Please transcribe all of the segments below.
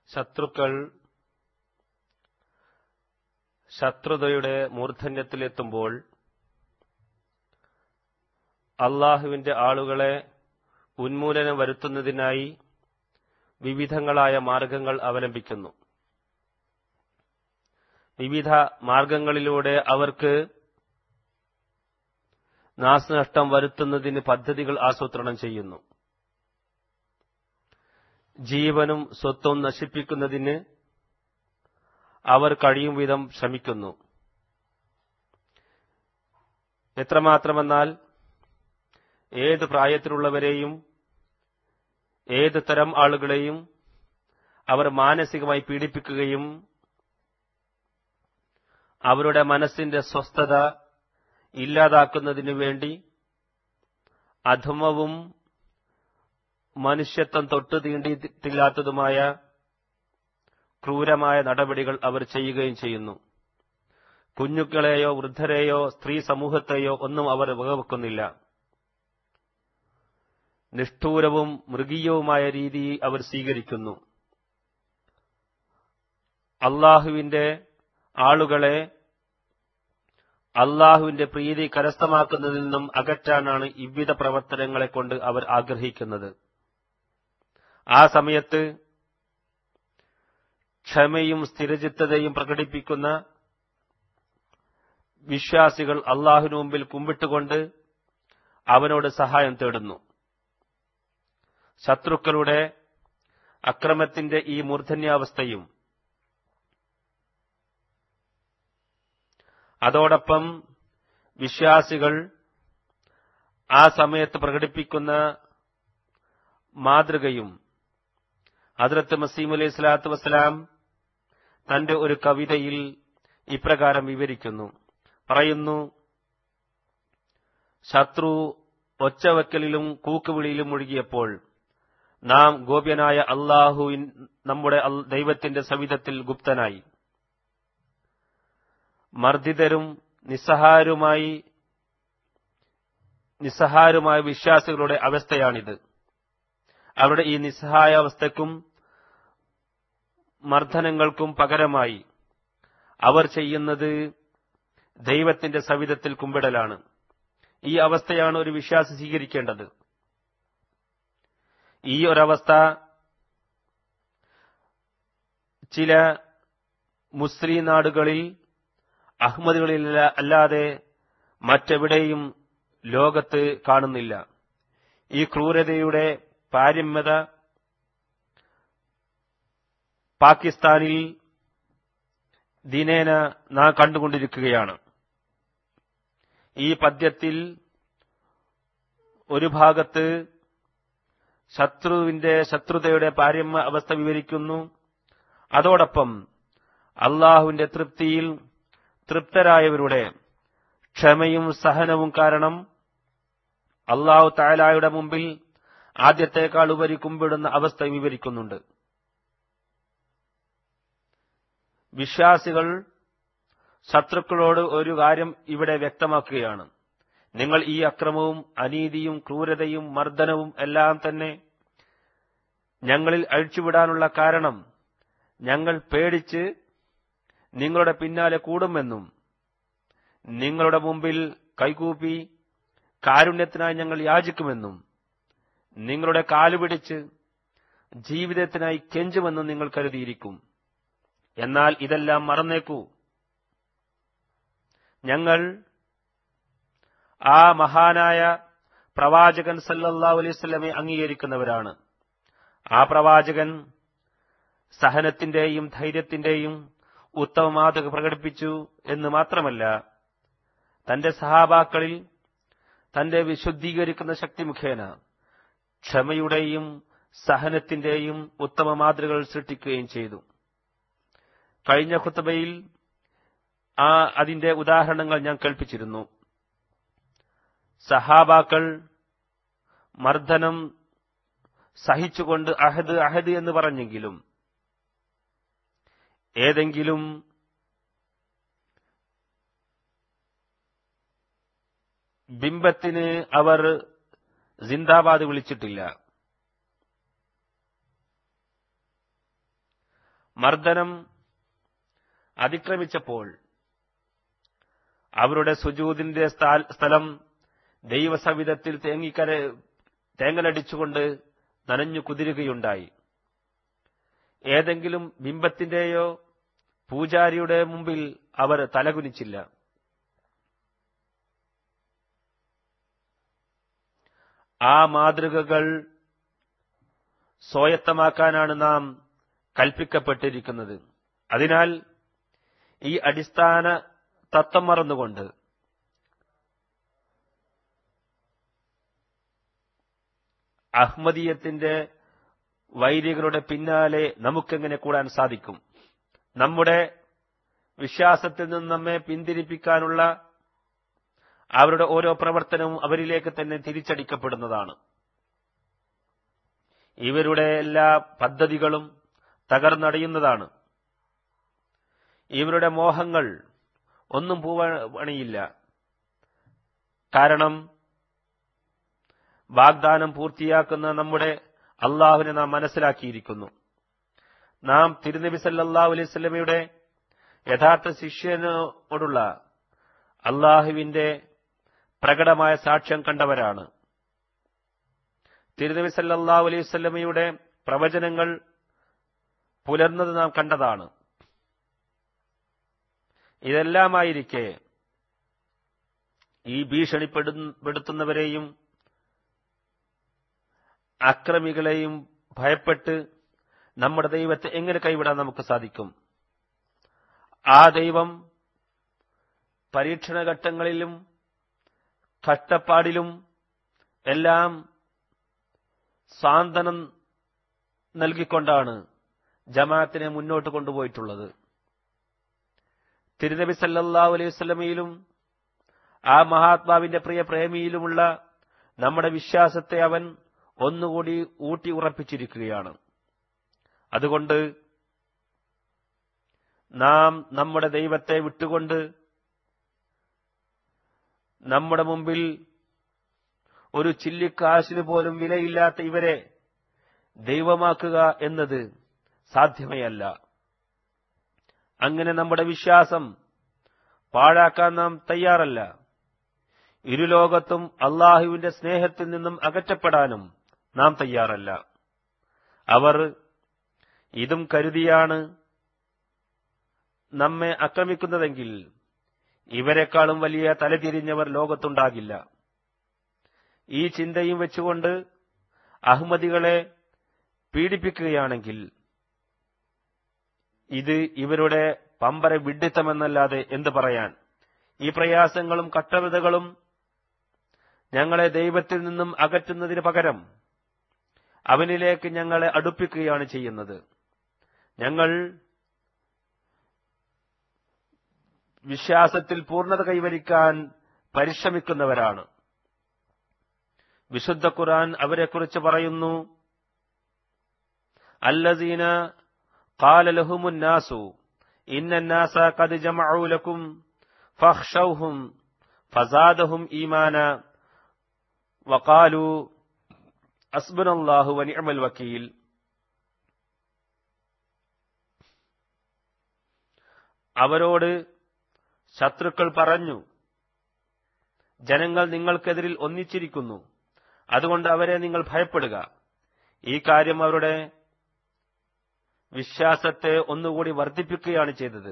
ശത്രുക്കൾ ശത്രുതയുടെ മൂർധന്യത്തിലെത്തുമ്പോൾ അള്ളാഹുവിന്റെ ആളുകളെ ഉന്മൂലനം വരുത്തുന്നതിനായി വിവിധങ്ങളായ മാർഗങ്ങൾ അവലംബിക്കുന്നു വിവിധ മാർഗങ്ങളിലൂടെ അവർക്ക് നാശനഷ്ടം വരുത്തുന്നതിന് പദ്ധതികൾ ആസൂത്രണം ചെയ്യുന്നു ജീവനും സ്വത്തും നശിപ്പിക്കുന്നതിന് അവർ കഴിയും വിധം ശ്രമിക്കുന്നു എത്രമാത്രമെന്നാൽ ഏത് പ്രായത്തിലുള്ളവരെയും ഏത് തരം ആളുകളെയും അവർ മാനസികമായി പീഡിപ്പിക്കുകയും അവരുടെ മനസ്സിന്റെ സ്വസ്ഥത ഇല്ലാതാക്കുന്നതിനു വേണ്ടി അധമവും മനുഷ്യത്വം തൊട്ടു തീണ്ടിയിട്ടില്ലാത്തതുമായ ക്രൂരമായ നടപടികൾ അവർ ചെയ്യുകയും ചെയ്യുന്നു കുഞ്ഞുങ്ങളെയോ വൃദ്ധരെയോ സ്ത്രീ സമൂഹത്തെയോ ഒന്നും അവർ വകവെക്കുന്നില്ല നിഷ്ഠൂരവും മൃഗീയവുമായ രീതി അവർ സ്വീകരിക്കുന്നു അള്ളാഹുവിന്റെ ആളുകളെ അള്ളാഹുവിന്റെ പ്രീതി കരസ്ഥമാക്കുന്നതിൽ നിന്നും അകറ്റാനാണ് ഇவ்வித പ്രവർത്തനങ്ങളെ കൊണ്ട് അവർ ആഗ്രഹിക്കുന്നത് ആ സമയത്ത് ക്ഷമയും സ്ഥിരചിത്തതയും പ്രകടിപ്പിക്കുന്ന വിശ്വാസികൾ അള്ളാഹുവിനു മുമ്പിൽ കുമ്പിട്ടുകൊണ്ട് അവനോട് സഹായം തേടുന്നു ശത്രുക്കളുടെ അക്രമത്തിന്റെ ഈ മൂർധന്യാവസ്ഥയും അതോടൊപ്പം വിശ്വാസികൾ ആ സമയത്ത് പ്രകടിപ്പിക്കുന്ന മാതൃകയും ഹദ്രത്ത് മസീം അലൈഹി സ്വലാത്തു വസ്സലാം തന്റെ ഒരു കവിതയിൽ ഇപ്രകാരം വിവരിക്കുന്നു പറയുന്നു ശത്രു ഒച്ചവെക്കലിലും കൂക്കുവിളിയിലും മുഴുകിയപ്പോൾ നാം ഗോപ്യനായ അള്ളാഹുവിൻ നമ്മുടെ ദൈവത്തിന്റെ സവിധത്തിൽ ഗുപ്തനായി മർദ്ദിതരും നിസ്സഹാരുമായി നിസ്സഹാരുമായ വിശ്വാസികളുടെ അവസ്ഥയാണിത് അവരുടെ ഈ നിസ്സഹായാവസ്ഥയ്ക്കും മർദ്ദനങ്ങൾക്കും പകരമായി അവർ ചെയ്യുന്നത് ദൈവത്തിന്റെ സവിധത്തിൽ കുമ്പിടലാണ് ഈ അവസ്ഥയാണ് ഒരു വിശ്വാസി സ്വീകരിക്കേണ്ടത് ഈ ഒരവസ്ഥ ചില മുസ്ലിം നാടുകളിൽ അഹമ്മദികളിൽ അല്ലാതെ മറ്റെവിടെയും ലോകത്ത് കാണുന്നില്ല ഈ ക്രൂരതയുടെ പാരമ്യത പാകിസ്ഥാനിൽ ദിനേന നാം കണ്ടുകൊണ്ടിരിക്കുകയാണ് ഈ പദ്യത്തിൽ ഒരു ഭാഗത്ത് ശത്രുവിന്റെ ശത്രുതയുടെ പാരമ്യ അവസ്ഥ വിവരിക്കുന്നു അതോടൊപ്പം അള്ളാഹുവിന്റെ തൃപ്തിയിൽ തൃപ്തരായവരുടെ ക്ഷമയും സഹനവും കാരണം അള്ളാഹു താലായുടെ മുമ്പിൽ ആദ്യത്തേക്കാൾ ഉപരി കുമ്പിടുന്ന അവസ്ഥ വിവരിക്കുന്നുണ്ട് വിശ്വാസികൾ ശത്രുക്കളോട് ഒരു കാര്യം ഇവിടെ വ്യക്തമാക്കുകയാണ് നിങ്ങൾ ഈ അക്രമവും അനീതിയും ക്രൂരതയും മർദ്ദനവും എല്ലാം തന്നെ ഞങ്ങളിൽ അഴിച്ചുവിടാനുള്ള കാരണം ഞങ്ങൾ പേടിച്ച് നിങ്ങളുടെ പിന്നാലെ കൂടുമെന്നും നിങ്ങളുടെ മുമ്പിൽ കൈകൂപ്പി കാരുണ്യത്തിനായി ഞങ്ങൾ യാചിക്കുമെന്നും നിങ്ങളുടെ കാലുപിടിച്ച് ജീവിതത്തിനായി കെഞ്ചുമെന്നും നിങ്ങൾ കരുതിയിരിക്കും എന്നാൽ ഇതെല്ലാം മറന്നേക്കൂ ഞങ്ങൾ ആ മഹാനായ പ്രവാചകൻ സല്ലല്ലാഹു അലൈഹി വസല്ലമയെ അംഗീകരിക്കുന്നവരാണ് ആ പ്രവാചകൻ സഹനത്തിന്റെയും ധൈര്യത്തിന്റെയും ഉത്തമ മാതൃക പ്രകടിപ്പിച്ചു എന്ന് മാത്രമല്ല തന്റെ സഹാബാക്കളിൽ തന്റെ വിശുദ്ധീകരിക്കുന്ന ശക്തി മുഖേന ക്ഷമയുടെയും സഹനത്തിന്റെയും ഉത്തമ മാതൃകകൾ സൃഷ്ടിക്കുകയും ചെയ്തു കഴിഞ്ഞ ഖുത്തബയിൽ ആ അതിന്റെ ഉദാഹരണങ്ങൾ ഞാൻ കേൾപ്പിച്ചിരുന്നു സഹാബാക്കൾ മർദ്ദനം സഹിച്ചുകൊണ്ട് അഹദ് അഹദ് എന്ന് പറഞ്ഞെങ്കിലും ഏതെങ്കിലും ബിംബത്തിന് അവർ സിന്ദാബാദ് വിളിച്ചിട്ടില്ല മർദ്ദനം അതിക്രമിച്ചപ്പോൾ അവരുടെ സുജൂദിന്റെ സ്ഥലം ദൈവസവിധത്തിൽ തേങ്ങിക്കര തേങ്ങലടിച്ചുകൊണ്ട് നനഞ്ഞു കുതിരുകയുണ്ടായി ഏതെങ്കിലും ബിംബത്തിന്റെയോ പൂജാരിയുടെ മുമ്പിൽ അവർ തലകുനിച്ചില്ല ആ മാതൃകകൾ സ്വായത്തമാക്കാനാണ് നാം കൽപ്പിക്കപ്പെട്ടിരിക്കുന്നത് അതിനാൽ ഈ അടിസ്ഥാന തത്വം മറന്നുകൊണ്ട് അഹ്മദീയത്തിന്റെ വൈരികളുടെ പിന്നാലെ നമുക്കെങ്ങനെ കൂടാൻ സാധിക്കും നമ്മുടെ വിശ്വാസത്തിൽ നിന്ന് നമ്മെ പിന്തിരിപ്പിക്കാനുള്ള അവരുടെ ഓരോ പ്രവർത്തനവും അവരിലേക്ക് തന്നെ തിരിച്ചടിക്കപ്പെടുന്നതാണ് ഇവരുടെ എല്ലാ പദ്ധതികളും തകർന്നടയുന്നതാണ് ഇവരുടെ മോഹങ്ങൾ ഒന്നും പൂവണിയില്ല കാരണം വാഗ്ദാനം പൂർത്തിയാക്കുന്ന നമ്മുടെ അള്ളാഹുവിനെ നാം മനസ്സിലാക്കിയിരിക്കുന്നു നാം തിരുനബി സല്ലാഹു അലൈഹി സ്വലമയുടെ യഥാർത്ഥ ശിഷ്യനോടുള്ള അള്ളാഹുവിന്റെ പ്രകടമായ സാക്ഷ്യം കണ്ടവരാണ് തിരുനബി സല്ലാഹു അലൈഹി സ്വലമയുടെ പ്രവചനങ്ങൾ പുലർന്നത് നാം കണ്ടതാണ് ഇതെല്ലാമായിരിക്കെ ഈ ഭീഷണിപ്പെടുത്തുന്നവരെയും അക്രമികളെയും ഭയപ്പെട്ട് നമ്മുടെ ദൈവത്തെ എങ്ങനെ കൈവിടാൻ നമുക്ക് സാധിക്കും ആ ദൈവം പരീക്ഷണഘട്ടങ്ങളിലും കഷ്ടപ്പാടിലും എല്ലാം സാന്ത്വനം നൽകിക്കൊണ്ടാണ് ജമാഅത്തിനെ മുന്നോട്ട് കൊണ്ടുപോയിട്ടുള്ളത് തിരുനബി സല്ലാ അലൈഹി വസ്ലമയിലും ആ മഹാത്മാവിന്റെ പ്രിയ പ്രേമിയിലുമുള്ള നമ്മുടെ വിശ്വാസത്തെ അവൻ ഒന്നുകൂടി ഊട്ടി ഉറപ്പിച്ചിരിക്കുകയാണ് അതുകൊണ്ട് നാം നമ്മുടെ ദൈവത്തെ വിട്ടുകൊണ്ട് നമ്മുടെ മുമ്പിൽ ഒരു ചില്ലിക്കാശിന് പോലും വിലയില്ലാത്ത ഇവരെ ദൈവമാക്കുക എന്നത് സാധ്യമേയല്ല അങ്ങനെ നമ്മുടെ വിശ്വാസം പാഴാക്കാൻ നാം തയ്യാറല്ല ഇരുലോകത്തും അള്ളാഹുവിന്റെ സ്നേഹത്തിൽ നിന്നും അകറ്റപ്പെടാനും നാം തയ്യാറല്ല അവർ ഇതും കരുതിയാണ് നമ്മെ ആക്രമിക്കുന്നതെങ്കിൽ ഇവരെക്കാളും വലിയ തലതിരിഞ്ഞവർ ലോകത്തുണ്ടാകില്ല ഈ ചിന്തയും വെച്ചുകൊണ്ട് അഹമ്മദികളെ പീഡിപ്പിക്കുകയാണെങ്കിൽ ഇത് ഇവരുടെ പമ്പര വിഡ്ഢിത്തമെന്നല്ലാതെ എന്ത് പറയാൻ ഈ പ്രയാസങ്ങളും കട്ടവിതകളും ഞങ്ങളെ ദൈവത്തിൽ നിന്നും അകറ്റുന്നതിന് പകരം അവനിലേക്ക് ഞങ്ങളെ അടുപ്പിക്കുകയാണ് ചെയ്യുന്നത് ഞങ്ങൾ വിശ്വാസത്തിൽ പൂർണ്ണത കൈവരിക്കാൻ പരിശ്രമിക്കുന്നവരാണ് വിശുദ്ധ ഖുർആൻ അവരെക്കുറിച്ച് പറയുന്നു അല്ലദീന قال لهم الناس إن الناس قد جمعوا لكم فاخشوهم فزادهم إيمانا وقالوا حسبنا الله ونعم الوكيل അവരോട് ശത്രുക്കൾ പറഞ്ഞു ജനങ്ങൾ നിങ്ങൾക്കെതിരിൽ ഒന്നിച്ചിരിക്കുന്നു അതുകൊണ്ട് അവരെ നിങ്ങൾ ഭയപ്പെടുക ഈ കാര്യം അവരുടെ വിശ്വാസത്തെ ഒന്നുകൂടി വർദ്ധിപ്പിക്കുകയാണ് ചെയ്തത്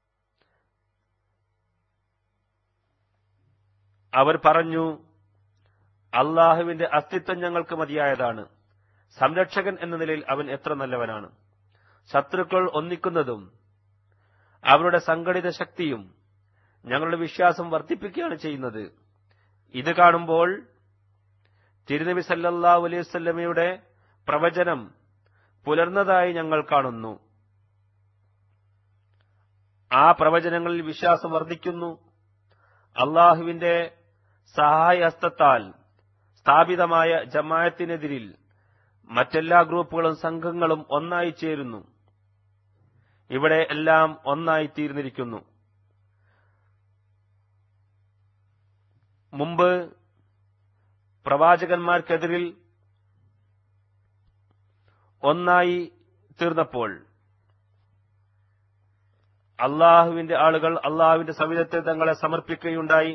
അവർ പറഞ്ഞു അള്ളാഹുവിന്റെ അസ്തിത്വം ഞങ്ങൾക്ക് മതിയായതാണ് സംരക്ഷകൻ എന്ന നിലയിൽ അവൻ എത്ര നല്ലവനാണ് ശത്രുക്കൾ ഒന്നിക്കുന്നതും അവരുടെ സംഘടിത ശക്തിയും ഞങ്ങളുടെ വിശ്വാസം വർദ്ധിപ്പിക്കുകയാണ് ചെയ്യുന്നത് ഇത് കാണുമ്പോൾ തിരുനബി സല്ലാ അലൈഹി വല്ലമയുടെ പ്രവചനം പുലർന്നതായി ഞങ്ങൾ കാണുന്നു ആ പ്രവചനങ്ങളിൽ വിശ്വാസം വർദ്ധിക്കുന്നു അള്ളാഹുവിന്റെ സഹായഹസ്തത്താൽ സ്ഥാപിതമായ ജമായത്തിനെതിരിൽ മറ്റെല്ലാ ഗ്രൂപ്പുകളും സംഘങ്ങളും ഒന്നായി ചേരുന്നു ഇവിടെ എല്ലാം ഒന്നായി തീർന്നിരിക്കുന്നു മുമ്പ് പ്രവാചകന്മാർക്കെതിരിൽ ഒന്നായി തീർന്നപ്പോൾ അള്ളാഹുവിന്റെ ആളുകൾ അള്ളാഹുവിന്റെ സവിധത്തിൽ തങ്ങളെ സമർപ്പിക്കുകയുണ്ടായി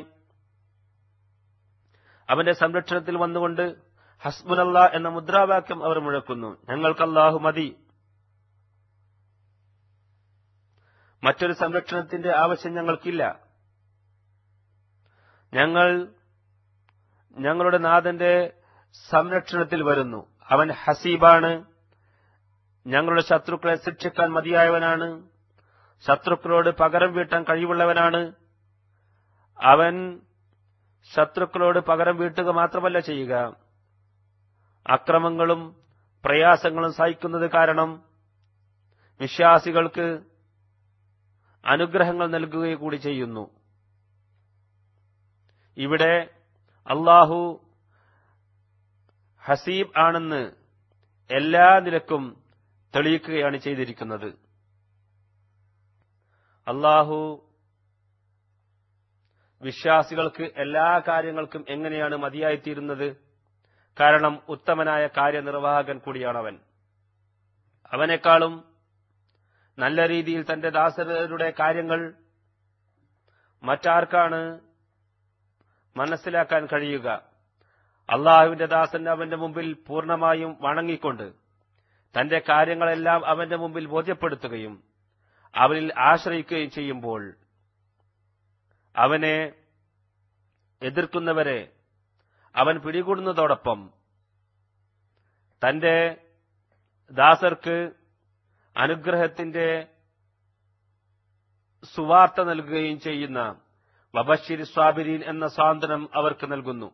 അവന്റെ സംരക്ഷണത്തിൽ വന്നുകൊണ്ട് ഹസ്ബുനല്ല എന്ന മുദ്രാവാക്യം അവർ മുഴക്കുന്നു ഞങ്ങൾക്ക് അള്ളാഹു മതി മറ്റൊരു സംരക്ഷണത്തിന്റെ ആവശ്യം ഞങ്ങൾക്കില്ല ഞങ്ങൾ ഞങ്ങളുടെ നാഥന്റെ സംരക്ഷണത്തിൽ വരുന്നു അവൻ ഹസീബാണ് ഞങ്ങളുടെ ശത്രുക്കളെ ശിക്ഷിക്കാൻ മതിയായവനാണ് ശത്രുക്കളോട് പകരം വീട്ടാൻ കഴിവുള്ളവനാണ് അവൻ ശത്രുക്കളോട് പകരം വീട്ടുക മാത്രമല്ല ചെയ്യുക അക്രമങ്ങളും പ്രയാസങ്ങളും സഹിക്കുന്നത് കാരണം വിശ്വാസികൾക്ക് അനുഗ്രഹങ്ങൾ നൽകുകയും കൂടി ചെയ്യുന്നു ഇവിടെ അള്ളാഹു ഹസീബ് ആണെന്ന് എല്ലാ നിലക്കും തെളിയിക്കുകയാണ് ചെയ്തിരിക്കുന്നത് അള്ളാഹു വിശ്വാസികൾക്ക് എല്ലാ കാര്യങ്ങൾക്കും എങ്ങനെയാണ് മതിയായിത്തീരുന്നത് കാരണം ഉത്തമനായ കാര്യനിർവാഹകൻ കൂടിയാണവൻ അവനേക്കാളും നല്ല രീതിയിൽ തന്റെ ദാസരുടെ കാര്യങ്ങൾ മറ്റാർക്കാണ് മനസ്സിലാക്കാൻ കഴിയുക അള്ളാഹുവിന്റെ ദാസൻ അവന്റെ മുമ്പിൽ പൂർണ്ണമായും വണങ്ങിക്കൊണ്ട് തന്റെ കാര്യങ്ങളെല്ലാം അവന്റെ മുമ്പിൽ ബോധ്യപ്പെടുത്തുകയും അവനിൽ ആശ്രയിക്കുകയും ചെയ്യുമ്പോൾ അവനെ എതിർക്കുന്നവരെ അവൻ പിടികൂടുന്നതോടൊപ്പം തന്റെ ദാസർക്ക് അനുഗ്രഹത്തിന്റെ സുവാർത്ത നൽകുകയും ചെയ്യുന്ന വബഷിർ സ്വാബിരീൻ എന്ന സാന്ത്വനം അവർക്ക് നൽകുന്നു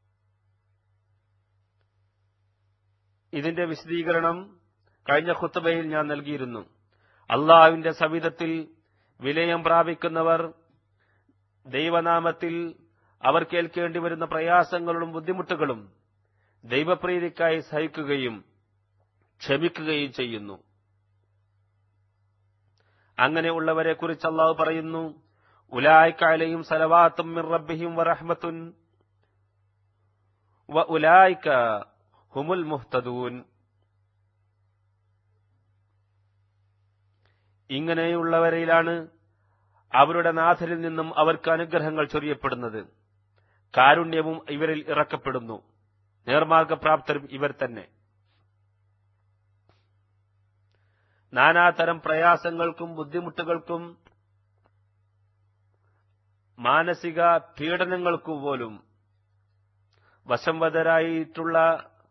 ഇതിന്റെ വിശദീകരണം കഴിഞ്ഞ ഖുത്തുബയിൽ ഞാൻ നൽകിയിരുന്നു അള്ളാഹുവിന്റെ സവിധത്തിൽ വിലയം പ്രാപിക്കുന്നവർ ദൈവനാമത്തിൽ അവർ കേൾക്കേണ്ടി വരുന്ന പ്രയാസങ്ങളും ബുദ്ധിമുട്ടുകളും ദൈവപ്രീതിക്കായി സഹിക്കുകയും ക്ഷമിക്കുകയും ചെയ്യുന്നു അങ്ങനെയുള്ളവരെ കുറിച്ച് അള്ളാഹു പറയുന്നു ഉലായിക്കാലയും സലവാത്തും മിർ റബ്ബിഹിം വറഹ്മത്തുൻ വ ഉലായിക്ക ഹുമുൽ മുഹ്തദൂൻ ഇങ്ങനെയുള്ളവരിലാണ് അവരുടെ നാഥരിൽ നിന്നും അവർക്ക് അനുഗ്രഹങ്ങൾ ചൊരിയപ്പെടുന്നത് കാരുണ്യവും ഇവരിൽ ഇറക്കപ്പെടുന്നു നേർമാർഗപ്രാപ്തരും ഇവർ തന്നെ നാനാതരം പ്രയാസങ്ങൾക്കും ബുദ്ധിമുട്ടുകൾക്കും മാനസിക പീഡനങ്ങൾക്കു പോലും വശംവതരായിട്ടുള്ള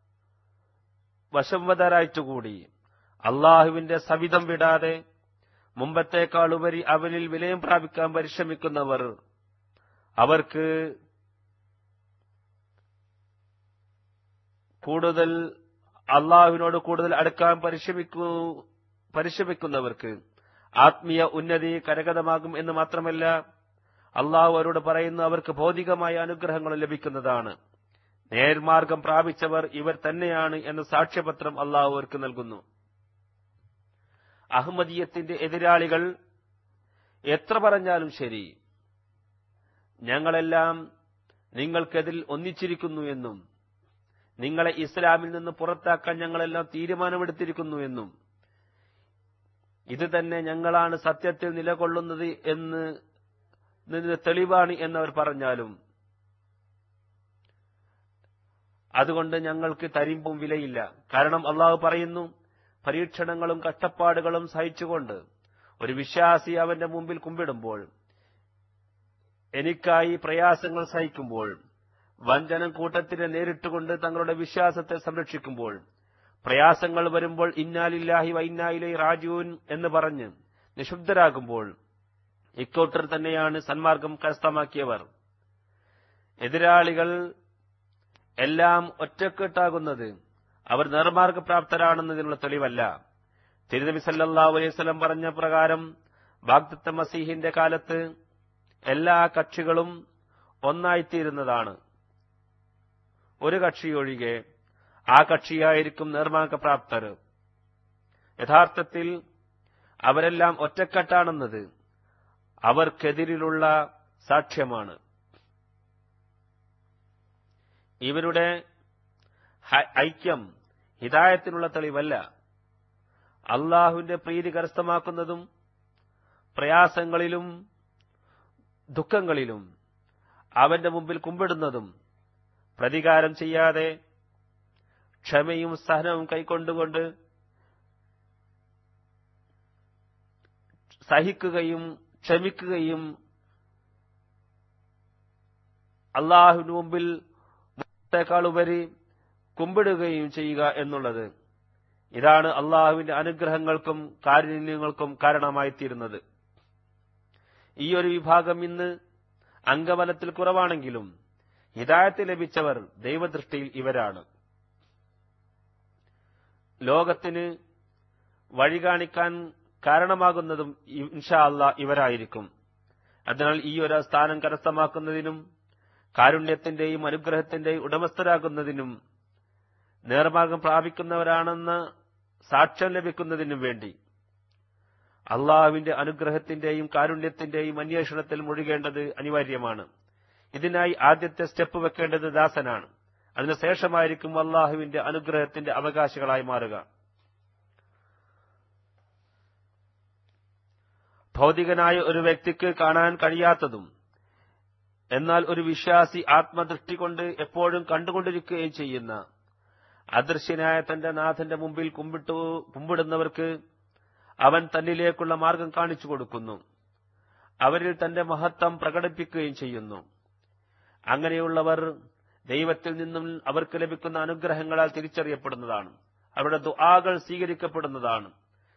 വശംവതരായിട്ടുകൂടി അള്ളാഹുവിന്റെ സവിധം വിടാതെ മുമ്പത്തേക്കാൾ ഉപരി അവനിൽ വിലയം പ്രാപിക്കാൻ പരിശ്രമിക്കുന്നവർ അവർക്ക് കൂടുതൽ അള്ളാഹുവിനോട് കൂടുതൽ അടുക്കാൻ പരിശ്രമിക്കൂ പരിശ്രമിക്കുന്നവർക്ക് ആത്മീയ ഉന്നതി കരഗതമാകും എന്ന് മാത്രമല്ല അള്ളാഹു അവരോട് പറയുന്നു അവർക്ക് ഭൗതികമായ അനുഗ്രഹങ്ങൾ ലഭിക്കുന്നതാണ് നേർമാർഗം പ്രാപിച്ചവർ ഇവർ തന്നെയാണ് എന്ന സാക്ഷ്യപത്രം അള്ളാഹു അവർക്ക് നൽകുന്നു അഹമ്മദീയത്തിന്റെ എതിരാളികൾ എത്ര പറഞ്ഞാലും ശരി ഞങ്ങളെല്ലാം നിങ്ങൾക്കെതിരിൽ ഒന്നിച്ചിരിക്കുന്നു എന്നും നിങ്ങളെ ഇസ്ലാമിൽ നിന്ന് പുറത്താക്കാൻ ഞങ്ങളെല്ലാം തീരുമാനമെടുത്തിരിക്കുന്നു എന്നും ഇത് തന്നെ ഞങ്ങളാണ് സത്യത്തിൽ നിലകൊള്ളുന്നത് എന്ന് ഇതിന് തെളിവാണ് എന്നവർ പറഞ്ഞാലും അതുകൊണ്ട് ഞങ്ങൾക്ക് തരിമ്പും വിലയില്ല കാരണം അള്ളാഹു പറയുന്നു പരീക്ഷണങ്ങളും കഷ്ടപ്പാടുകളും സഹിച്ചുകൊണ്ട് ഒരു വിശ്വാസി അവന്റെ മുമ്പിൽ കുമ്പിടുമ്പോൾ എനിക്കായി പ്രയാസങ്ങൾ സഹിക്കുമ്പോൾ വഞ്ചനം കൂട്ടത്തിനെ നേരിട്ടുകൊണ്ട് തങ്ങളുടെ വിശ്വാസത്തെ സംരക്ഷിക്കുമ്പോൾ പ്രയാസങ്ങൾ വരുമ്പോൾ ഇന്നാലില്ലാഹി വൈന്നായിലെ റാജൂൻ എന്ന് പറഞ്ഞ് നിശബ്ദരാകുമ്പോൾ ഇക്കൂട്ടർ തന്നെയാണ് സന്മാർഗം കരസ്ഥമാക്കിയവർ എതിരാളികൾ എല്ലാം ഒറ്റക്കെട്ടാകുന്നത് അവർ നിർമാർഗപ്രാപ്തരാണെന്നതിനുള്ള തെളിവല്ല തിരുനബി സല്ലല്ലാഹു അലൈഹി വസല്ലം പറഞ്ഞ പ്രകാരം വാഗ്ദത്ത മസീഹിന്റെ കാലത്ത് എല്ലാ കക്ഷികളും ഒന്നായിത്തീരുന്നതാണ് ഒരു കക്ഷിയൊഴികെ ആ കക്ഷിയായിരിക്കും നിർമാർഗപ്രാപ്തർ യഥാർത്ഥത്തിൽ അവരെല്ലാം ഒറ്റക്കെട്ടാണെന്നത് അവർക്കെതിരിലുള്ള സാക്ഷ്യമാണ് ഇവരുടെ ഐക്യം ഹിതായത്തിനുള്ള തെളിവല്ല അള്ളാഹുവിന്റെ പ്രീതി കരസ്ഥമാക്കുന്നതും പ്രയാസങ്ങളിലും ദുഃഖങ്ങളിലും അവന്റെ മുമ്പിൽ കുമ്പിടുന്നതും പ്രതികാരം ചെയ്യാതെ ക്ഷമയും സഹനവും കൈക്കൊണ്ടുകൊണ്ട് സഹിക്കുകയും ക്ഷമിക്കുകയും അള്ളാഹുവിന് മുമ്പിൽ ഉപരി കുമ്പിടുകയും ചെയ്യുക എന്നുള്ളത് ഇതാണ് അള്ളാഹുവിന്റെ അനുഗ്രഹങ്ങൾക്കും കാരുണ്യങ്ങൾക്കും കാരണമായിത്തീരുന്നത് ഈ ഒരു വിഭാഗം ഇന്ന് അംഗബലത്തിൽ കുറവാണെങ്കിലും ഹിദായത്ത് ലഭിച്ചവർ ദൈവദൃഷ്ടിയിൽ ഇവരാണ് ലോകത്തിന് വഴി കാണിക്കാൻ കാരണമാകുന്നതും ഇൻഷാ അല്ല ഇവരായിരിക്കും അതിനാൽ ഈ ഒരു സ്ഥാനം കരസ്ഥമാക്കുന്നതിനും കാരുണ്യത്തിന്റെയും അനുഗ്രഹത്തിന്റെയും ഉടമസ്ഥരാകുന്നതിനും നേർമാർഗം പ്രാപിക്കുന്നവരാണെന്ന് സാക്ഷ്യം ലഭിക്കുന്നതിനും വേണ്ടി അള്ളാഹുവിന്റെ അനുഗ്രഹത്തിന്റെയും കാരുണ്യത്തിന്റെയും അന്വേഷണത്തിൽ മുഴുകേണ്ടത് അനിവാര്യമാണ് ഇതിനായി ആദ്യത്തെ സ്റ്റെപ്പ് വെക്കേണ്ടത് ദാസനാണ് അതിനുശേഷമായിരിക്കും അള്ളാഹുവിന്റെ അനുഗ്രഹത്തിന്റെ അവകാശികളായി മാറുക ഭൗതികനായ ഒരു വ്യക്തിക്ക് കാണാൻ കഴിയാത്തതും എന്നാൽ ഒരു വിശ്വാസി ആത്മദൃഷ്ടി കൊണ്ട് എപ്പോഴും കണ്ടുകൊണ്ടിരിക്കുകയും ചെയ്യുന്ന അദൃശ്യനായ തന്റെ നാഥന്റെ മുമ്പിൽ കുമ്പിട്ടു കുമ്പിടുന്നവർക്ക് അവൻ തന്നിലേക്കുള്ള മാർഗം കാണിച്ചു കൊടുക്കുന്നു അവരിൽ തന്റെ മഹത്വം പ്രകടിപ്പിക്കുകയും ചെയ്യുന്നു അങ്ങനെയുള്ളവർ ദൈവത്തിൽ നിന്നും അവർക്ക് ലഭിക്കുന്ന അനുഗ്രഹങ്ങളാൽ തിരിച്ചറിയപ്പെടുന്നതാണ് അവരുടെ ദുആകൾ സ്വീകരിക്കപ്പെടുന്നതാണ്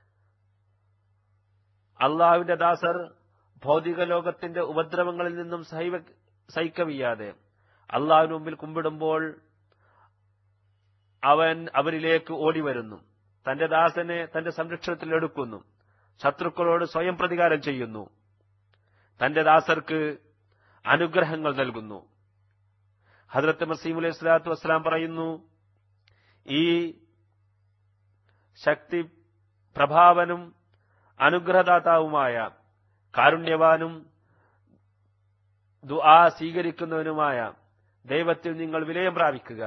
അള്ളാഹുവിന്റെ ദാസർ ഭൗതിക ലോകത്തിന്റെ ഉപദ്രവങ്ങളിൽ നിന്നും സഹിക്കവയ്യാതെ അള്ളാഹുവിന് മുമ്പിൽ കുമ്പിടുമ്പോൾ അവൻ അവരിലേക്ക് ഓടി വരുന്നു തന്റെ ദാസനെ തന്റെ സംരക്ഷണത്തിൽ എടുക്കുന്നു ശത്രുക്കളോട് സ്വയം പ്രതികാരം ചെയ്യുന്നു തന്റെ ദാസർക്ക് അനുഗ്രഹങ്ങൾ നൽകുന്നു ഹദ്രത്ത് മസീം അലൈഹി സ്വലാത്തു വസ്സലാം പറയുന്നു ഈ ശക്തി പ്രഭാവനും അനുഗ്രഹദാതാവുമായ കാരുണ്യവാനും ദുആ സ്വീകരിക്കുന്നവനുമായ ദൈവത്തിൽ നിങ്ങൾ വിലയം പ്രാപിക്കുക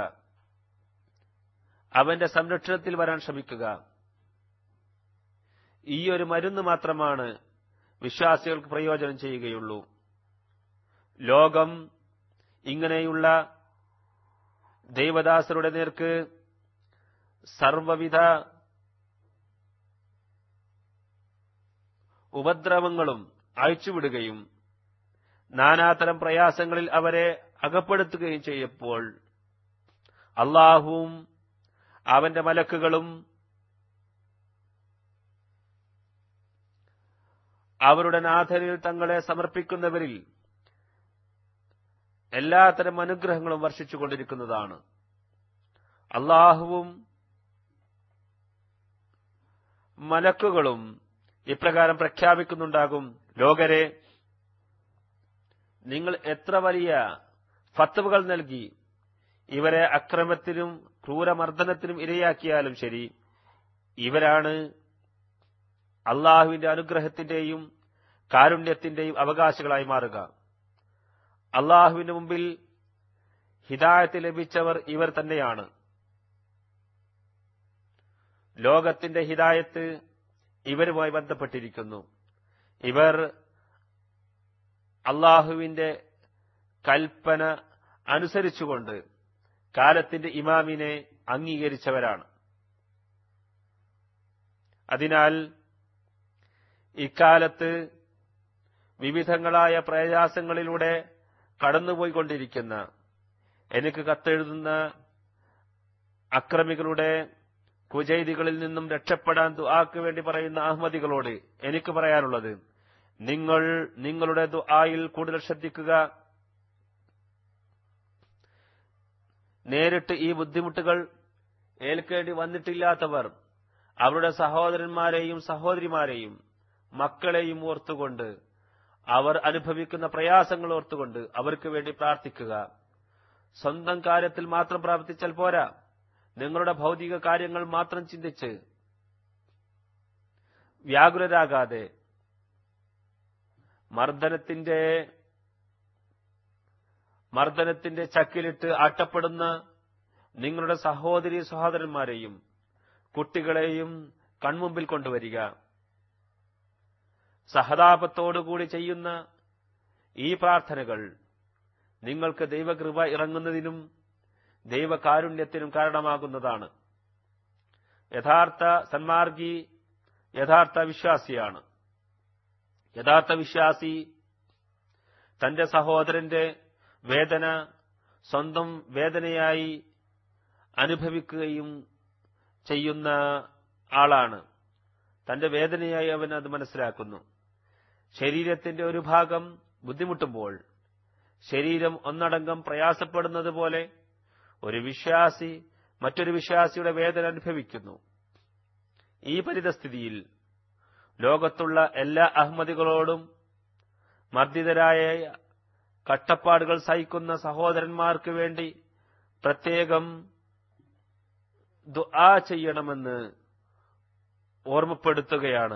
അവന്റെ സംരക്ഷണത്തിൽ വരാൻ ശ്രമിക്കുക ഈ ഒരു മരുന്ന് മാത്രമാണ് വിശ്വാസികൾക്ക് പ്രയോജനം ചെയ്യുകയുള്ളൂ ലോകം ഇങ്ങനെയുള്ള ദൈവദാസരുടെ നേർക്ക് സർവവിധ ഉപദ്രവങ്ങളും അയച്ചുവിടുകയും നാനാതരം പ്രയാസങ്ങളിൽ അവരെ അകപ്പെടുത്തുകയും ചെയ്യപ്പോൾ അള്ളാഹുവും അവന്റെ മലക്കുകളും അവരുടെ നാഥനിൽ തങ്ങളെ സമർപ്പിക്കുന്നവരിൽ എല്ലാത്തരം അനുഗ്രഹങ്ങളും വർഷിച്ചുകൊണ്ടിരിക്കുന്നതാണ് അള്ളാഹുവും മലക്കുകളും ഇപ്രകാരം പ്രഖ്യാപിക്കുന്നുണ്ടാകും ലോകരെ നിങ്ങൾ എത്ര വലിയ ഫത്തുവകൾ നൽകി ഇവരെ അക്രമത്തിനും ക്രൂരമർദ്ദനത്തിനും ഇരയാക്കിയാലും ശരി ഇവരാണ് അള്ളാഹുവിന്റെ അനുഗ്രഹത്തിന്റെയും കാരുണ്യത്തിന്റെയും അവകാശികളായി മാറുക അള്ളാഹുവിന്റെ മുമ്പിൽ ഹിദായത്ത് ലഭിച്ചവർ ഇവർ തന്നെയാണ് ലോകത്തിന്റെ ഹിദായത്ത് ഇവരുമായി ബന്ധപ്പെട്ടിരിക്കുന്നു ഇവർ അള്ളാഹുവിന്റെ കൽപ്പന അനുസരിച്ചുകൊണ്ട് കാലത്തിന്റെ ഇമാമിനെ അംഗീകരിച്ചവരാണ് അതിനാൽ ഇക്കാലത്ത് വിവിധങ്ങളായ പ്രയാസങ്ങളിലൂടെ കടന്നുപോയിക്കൊണ്ടിരിക്കുന്ന എനിക്ക് കത്തെഴുതുന്ന അക്രമികളുടെ കുജൈതികളിൽ നിന്നും രക്ഷപ്പെടാൻ ദുആക്ക് വേണ്ടി പറയുന്ന അഹമ്മദികളോട് എനിക്ക് പറയാനുള്ളത് നിങ്ങൾ നിങ്ങളുടെ ദുആയിൽ കൂടുതൽ ശ്രദ്ധിക്കുക നേരിട്ട് ഈ ബുദ്ധിമുട്ടുകൾ ഏൽക്കേണ്ടി വന്നിട്ടില്ലാത്തവർ അവരുടെ സഹോദരന്മാരെയും സഹോദരിമാരെയും മക്കളെയും ഓർത്തുകൊണ്ട് അവർ അനുഭവിക്കുന്ന പ്രയാസങ്ങൾ ഓർത്തുകൊണ്ട് അവർക്ക് വേണ്ടി പ്രാർത്ഥിക്കുക സ്വന്തം കാര്യത്തിൽ മാത്രം പ്രാർത്ഥിച്ചാൽ പോരാ നിങ്ങളുടെ ഭൗതിക കാര്യങ്ങൾ മാത്രം ചിന്തിച്ച് വ്യാകുലരാകാതെ മർദ്ദനത്തിന്റെ മർദ്ദനത്തിന്റെ ചക്കിലിട്ട് ആട്ടപ്പെടുന്ന നിങ്ങളുടെ സഹോദരി സഹോദരന്മാരെയും കുട്ടികളെയും കൺമുമ്പിൽ കൊണ്ടുവരിക സഹതാപത്തോടുകൂടി ചെയ്യുന്ന ഈ പ്രാർത്ഥനകൾ നിങ്ങൾക്ക് ദൈവകൃപ ഇറങ്ങുന്നതിനും ദൈവകാരുണ്യത്തിനും കാരണമാകുന്നതാണ് യഥാർത്ഥ സന്മാർഗി യഥാർത്ഥ വിശ്വാസിയാണ് യഥാർത്ഥ വിശ്വാസി തന്റെ സഹോദരന്റെ വേദന സ്വന്തം വേദനയായി അനുഭവിക്കുകയും ചെയ്യുന്ന ആളാണ് തന്റെ വേദനയായി അവൻ അത് മനസ്സിലാക്കുന്നു ശരീരത്തിന്റെ ഒരു ഭാഗം ബുദ്ധിമുട്ടുമ്പോൾ ശരീരം ഒന്നടങ്കം പ്രയാസപ്പെടുന്നത് പോലെ ഒരു വിശ്വാസി മറ്റൊരു വിശ്വാസിയുടെ വേദന അനുഭവിക്കുന്നു ഈ പരിതസ്ഥിതിയിൽ ലോകത്തുള്ള എല്ലാ അഹമ്മദികളോടും മർദ്ദിതരായ കട്ടപ്പാടുകൾ സഹിക്കുന്ന സഹോദരന്മാർക്ക് വേണ്ടി പ്രത്യേകം ദുആ ചെയ്യണമെന്ന് ഓർമ്മപ്പെടുത്തുകയാണ്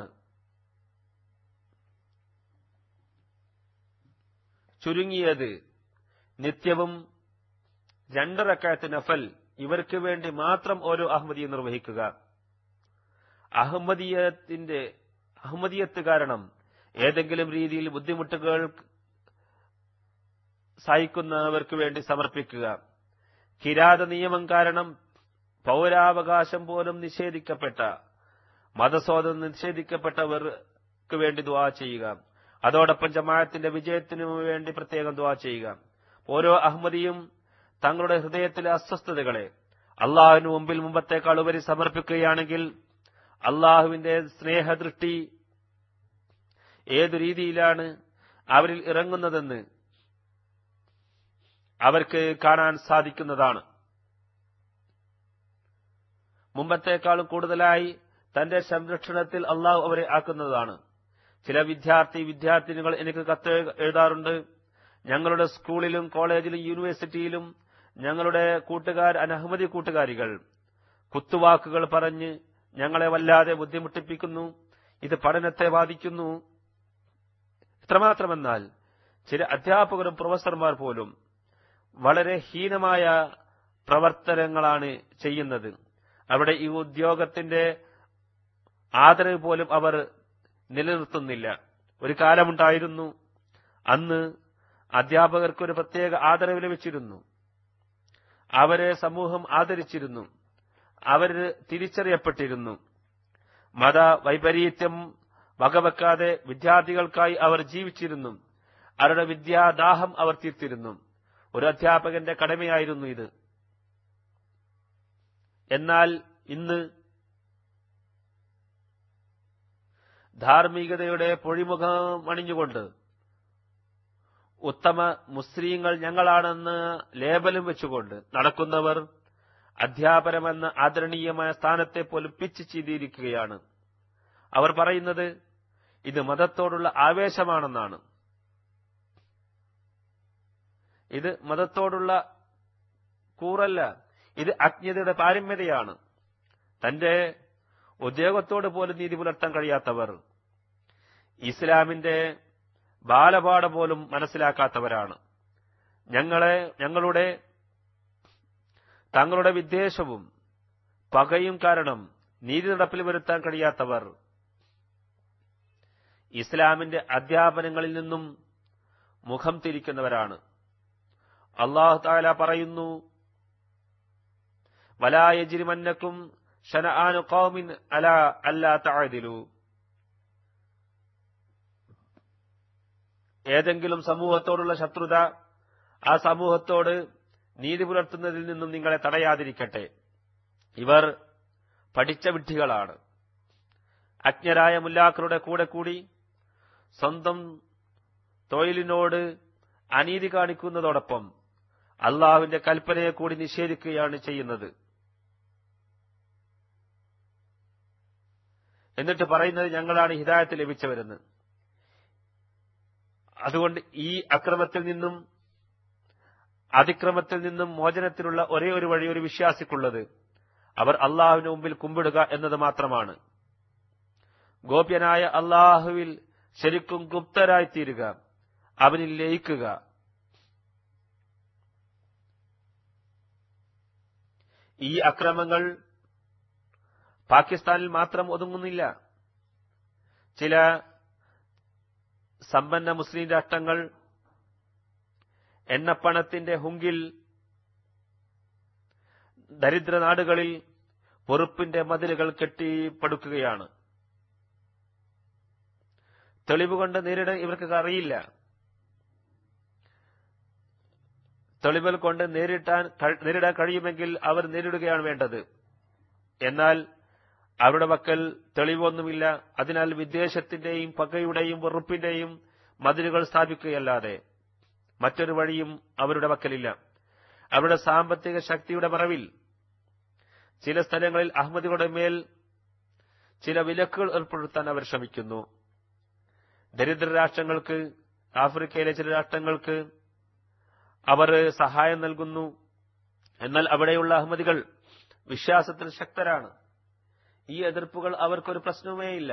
ചുരുങ്ങിയത് നിത്യവും രണ്ടരക്കാലത്ത് നഫൽ ഇവർക്ക് വേണ്ടി മാത്രം ഓരോ അഹമ്മദിയെ നിർവഹിക്കുക അഹമ്മദീയത്തിന്റെ അഹമ്മദീയത്ത് കാരണം ഏതെങ്കിലും രീതിയിൽ ബുദ്ധിമുട്ടുകൾ സഹിക്കുന്നവർക്ക് വേണ്ടി സമർപ്പിക്കുക കിരാത നിയമം കാരണം പൗരാവകാശം പോലും നിഷേധിക്കപ്പെട്ട മതസ്വാതന്ത്ര്യം നിഷേധിക്കപ്പെട്ടവർക്ക് വേണ്ടി ദുവാ ചെയ്യുക അതോടൊപ്പം ജമാഅത്തിന്റെ വിജയത്തിനു വേണ്ടി പ്രത്യേകം ദുവാ ചെയ്യുക ഓരോ അഹമ്മദിയും തങ്ങളുടെ ഹൃദയത്തിലെ അസ്വസ്ഥതകളെ അള്ളാഹുവിന് മുമ്പിൽ മുമ്പത്തേക്കാൾ ഉപരി സമർപ്പിക്കുകയാണെങ്കിൽ അള്ളാഹുവിന്റെ സ്നേഹദൃഷ്ടി ഏതു രീതിയിലാണ് അവരിൽ ഇറങ്ങുന്നതെന്ന് അവർക്ക് കാണാൻ സാധിക്കുന്നതാണ് മുമ്പത്തേക്കാളും കൂടുതലായി തന്റെ സംരക്ഷണത്തിൽ അള്ളാഹു അവരെ ആക്കുന്നതാണ് ചില വിദ്യാർത്ഥി വിദ്യാർത്ഥിനികൾ എനിക്ക് കത്ത് എഴുതാറുണ്ട് ഞങ്ങളുടെ സ്കൂളിലും കോളേജിലും യൂണിവേഴ്സിറ്റിയിലും ഞങ്ങളുടെ കൂട്ടുകാർ അനഹമ്മദി കൂട്ടുകാരികൾ കുത്തുവാക്കുകൾ പറഞ്ഞ് ഞങ്ങളെ വല്ലാതെ ബുദ്ധിമുട്ടിപ്പിക്കുന്നു ഇത് പഠനത്തെ ബാധിക്കുന്നു ഇത്രമാത്രമെന്നാൽ ചില അധ്യാപകരും പ്രൊഫസർമാർ പോലും വളരെ ഹീനമായ പ്രവർത്തനങ്ങളാണ് ചെയ്യുന്നത് അവിടെ ഈ ഉദ്യോഗത്തിന്റെ ആദരവ് പോലും അവർ നിലനിർത്തുന്നില്ല ഒരു കാലമുണ്ടായിരുന്നു അന്ന് അധ്യാപകർക്ക് ഒരു പ്രത്യേക ആദരവ് ലഭിച്ചിരുന്നു അവരെ സമൂഹം ആദരിച്ചിരുന്നു അവർ തിരിച്ചറിയപ്പെട്ടിരുന്നു മത വൈപരീത്യം വകവെക്കാതെ വിദ്യാർത്ഥികൾക്കായി അവർ ജീവിച്ചിരുന്നു അവരുടെ വിദ്യാദാഹം അവർ തീർത്തിരുന്നു ഒരു അധ്യാപകന്റെ കടമയായിരുന്നു ഇത് എന്നാൽ ഇന്ന് ധാർമ്മികതയുടെ പൊഴിമുഖം അണിഞ്ഞുകൊണ്ട് ഉത്തമ മുസ്ലിങ്ങൾ ഞങ്ങളാണെന്ന് ലേബലും വെച്ചുകൊണ്ട് നടക്കുന്നവർ അധ്യാപനമെന്ന ആദരണീയമായ സ്ഥാനത്തെ പോലും പിച്ച് ചെയ്തിരിക്കുകയാണ് അവർ പറയുന്നത് ഇത് മതത്തോടുള്ള ആവേശമാണെന്നാണ് ഇത് മതത്തോടുള്ള കൂറല്ല ഇത് അജ്ഞതയുടെ പാരമ്യതയാണ് തന്റെ ഉദ്യോഗത്തോട് പോലും നീതി പുലർത്താൻ കഴിയാത്തവർ ഇസ്ലാമിന്റെ ബാലപാഠ പോലും മനസ്സിലാക്കാത്തവരാണ് ഞങ്ങളെ ഞങ്ങളുടെ തങ്ങളുടെ വിദ്വേഷവും പകയും കാരണം നീതി നടപ്പിൽ വരുത്താൻ കഴിയാത്തവർ ഇസ്ലാമിന്റെ അധ്യാപനങ്ങളിൽ നിന്നും മുഖം തിരിക്കുന്നവരാണ് അള്ളാഹു താല പറയുന്നു വലായജിരിമന്നക്കും ഷനആനു ഖൗമിൻ അല അല്ലാ തഅദിലു ഏതെങ്കിലും സമൂഹത്തോടുള്ള ശത്രുത ആ സമൂഹത്തോട് നീതി പുലർത്തുന്നതിൽ നിന്നും നിങ്ങളെ തടയാതിരിക്കട്ടെ ഇവർ പഠിച്ച വിഡ്ഢികളാണ് അജ്ഞരായ മുല്ലാക്കളുടെ കൂടെ കൂടി സ്വന്തം തൊഴിലിനോട് അനീതി കാണിക്കുന്നതോടൊപ്പം അള്ളാഹുവിന്റെ കൽപ്പനയെ കൂടി നിഷേധിക്കുകയാണ് ചെയ്യുന്നത് എന്നിട്ട് പറയുന്നത് ഞങ്ങളാണ് ഹിദായത്ത് ലഭിച്ചവരെന്ന് അതുകൊണ്ട് ഈ അക്രമത്തിൽ നിന്നും അതിക്രമത്തിൽ നിന്നും മോചനത്തിനുള്ള ഒരേ ഒരു വഴി ഒരു വിശ്വാസിക്കുള്ളത് അവർ അള്ളാഹുവിന് മുമ്പിൽ കുമ്പിടുക എന്നത് മാത്രമാണ് ഗോപ്യനായ അള്ളാഹുവിൽ ശരിക്കും ഗുപ്തരായിത്തീരുക അവനിൽ ലയിക്കുക ഈ അക്രമങ്ങൾ പാകിസ്ഥാനിൽ മാത്രം ഒതുങ്ങുന്നില്ല ചില സമ്പന്ന മുസ്ലിം രാഷ്ട്രങ്ങൾ എണ്ണപ്പണത്തിന്റെ ഹുങ്കിൽ ദരിദ്ര നാടുകളിൽ പൊറുപ്പിന്റെ മതിലുകൾ കെട്ടിപ്പടുക്കുകയാണ് തെളിവുകൊണ്ട് നേരിടാൻ ഇവർക്ക് അറിയില്ല തെളിവുകൾ കൊണ്ട് നേരിട്ടാൻ നേരിടാൻ കഴിയുമെങ്കിൽ അവർ നേരിടുകയാണ് വേണ്ടത് എന്നാൽ അവരുടെ പക്കൽ തെളിവൊന്നുമില്ല അതിനാൽ വിദ്വേഷത്തിന്റെയും പകയുടെയും വെറുപ്പിന്റെയും മതിലുകൾ സ്ഥാപിക്കുകയല്ലാതെ മറ്റൊരു വഴിയും അവരുടെ പക്കലില്ല അവരുടെ സാമ്പത്തിക ശക്തിയുടെ മറവിൽ ചില സ്ഥലങ്ങളിൽ അഹമ്മദികളുടെ മേൽ ചില വിലക്കുകൾ ഏർപ്പെടുത്താൻ അവർ ശ്രമിക്കുന്നു ദരിദ്ര രാഷ്ട്രങ്ങൾക്ക് ആഫ്രിക്കയിലെ ചില രാഷ്ട്രങ്ങൾക്ക് അവർ സഹായം നൽകുന്നു എന്നാൽ അവിടെയുള്ള അഹമ്മദികൾ വിശ്വാസത്തിൽ ശക്തരാണ് ഈ എതിർപ്പുകൾ അവർക്കൊരു പ്രശ്നവുമേയില്ല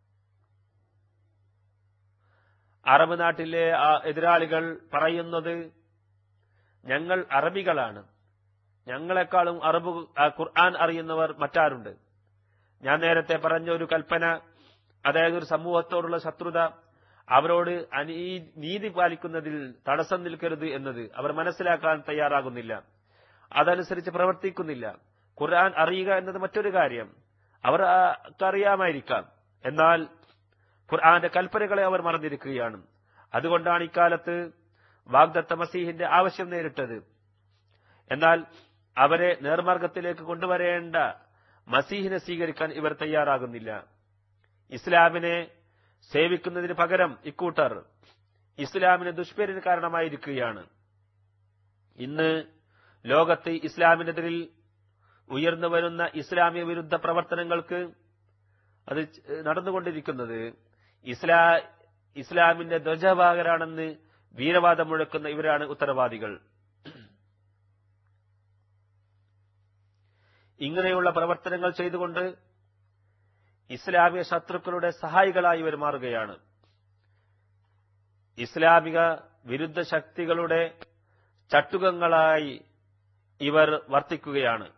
അറബ് നാട്ടിലെ ആ എതിരാളികൾ പറയുന്നത് ഞങ്ങൾ അറബികളാണ് ഞങ്ങളെക്കാളും അറബ് ഖുർആൻ അറിയുന്നവർ മറ്റാരുണ്ട് ഞാൻ നേരത്തെ പറഞ്ഞ ഒരു കൽപ്പന അതായത് ഒരു സമൂഹത്തോടുള്ള ശത്രുത അവരോട് അനീ നീതി പാലിക്കുന്നതിൽ തടസ്സം നിൽക്കരുത് എന്നത് അവർ മനസ്സിലാക്കാൻ തയ്യാറാകുന്നില്ല അതനുസരിച്ച് പ്രവർത്തിക്കുന്നില്ല ഖുർആൻ അറിയുക എന്നത് മറ്റൊരു കാര്യം അവർ അറിയാമായിരിക്കാം എന്നാൽ ഖുർആന്റെ കൽപ്പനകളെ അവർ മറന്നിരിക്കുകയാണ് അതുകൊണ്ടാണ് ഇക്കാലത്ത് വാഗ്ദത്ത മസീഹിന്റെ ആവശ്യം നേരിട്ടത് എന്നാൽ അവരെ നേർമാർഗത്തിലേക്ക് കൊണ്ടുവരേണ്ട മസീഹിനെ സ്വീകരിക്കാൻ ഇവർ തയ്യാറാകുന്നില്ല ഇസ്ലാമിനെ സേവിക്കുന്നതിന് പകരം ഇക്കൂട്ടർ ഇസ്ലാമിന് ദുഷ്പേരിന് കാരണമായിരിക്കുകയാണ് ഇന്ന് ലോകത്ത് ഇസ്ലാമിനെതിരിൽ ഉയർന്നു വരുന്ന ഇസ്ലാമിക വിരുദ്ധ പ്രവർത്തനങ്ങൾക്ക് അത് നടന്നുകൊണ്ടിരിക്കുന്നത് ഇസ്ലാ ഇസ്ലാമിന്റെ ധ്വജഭാഗരാണെന്ന് വീരവാദം മുഴക്കുന്ന ഇവരാണ് ഉത്തരവാദികൾ ഇങ്ങനെയുള്ള പ്രവർത്തനങ്ങൾ ചെയ്തുകൊണ്ട് ഇസ്ലാമിക ശത്രുക്കളുടെ സഹായികളായി ഇവർ മാറുകയാണ് ഇസ്ലാമിക വിരുദ്ധ ശക്തികളുടെ ചട്ടുകങ്ങളായി ഇവർ വർത്തിക്കുകയാണ്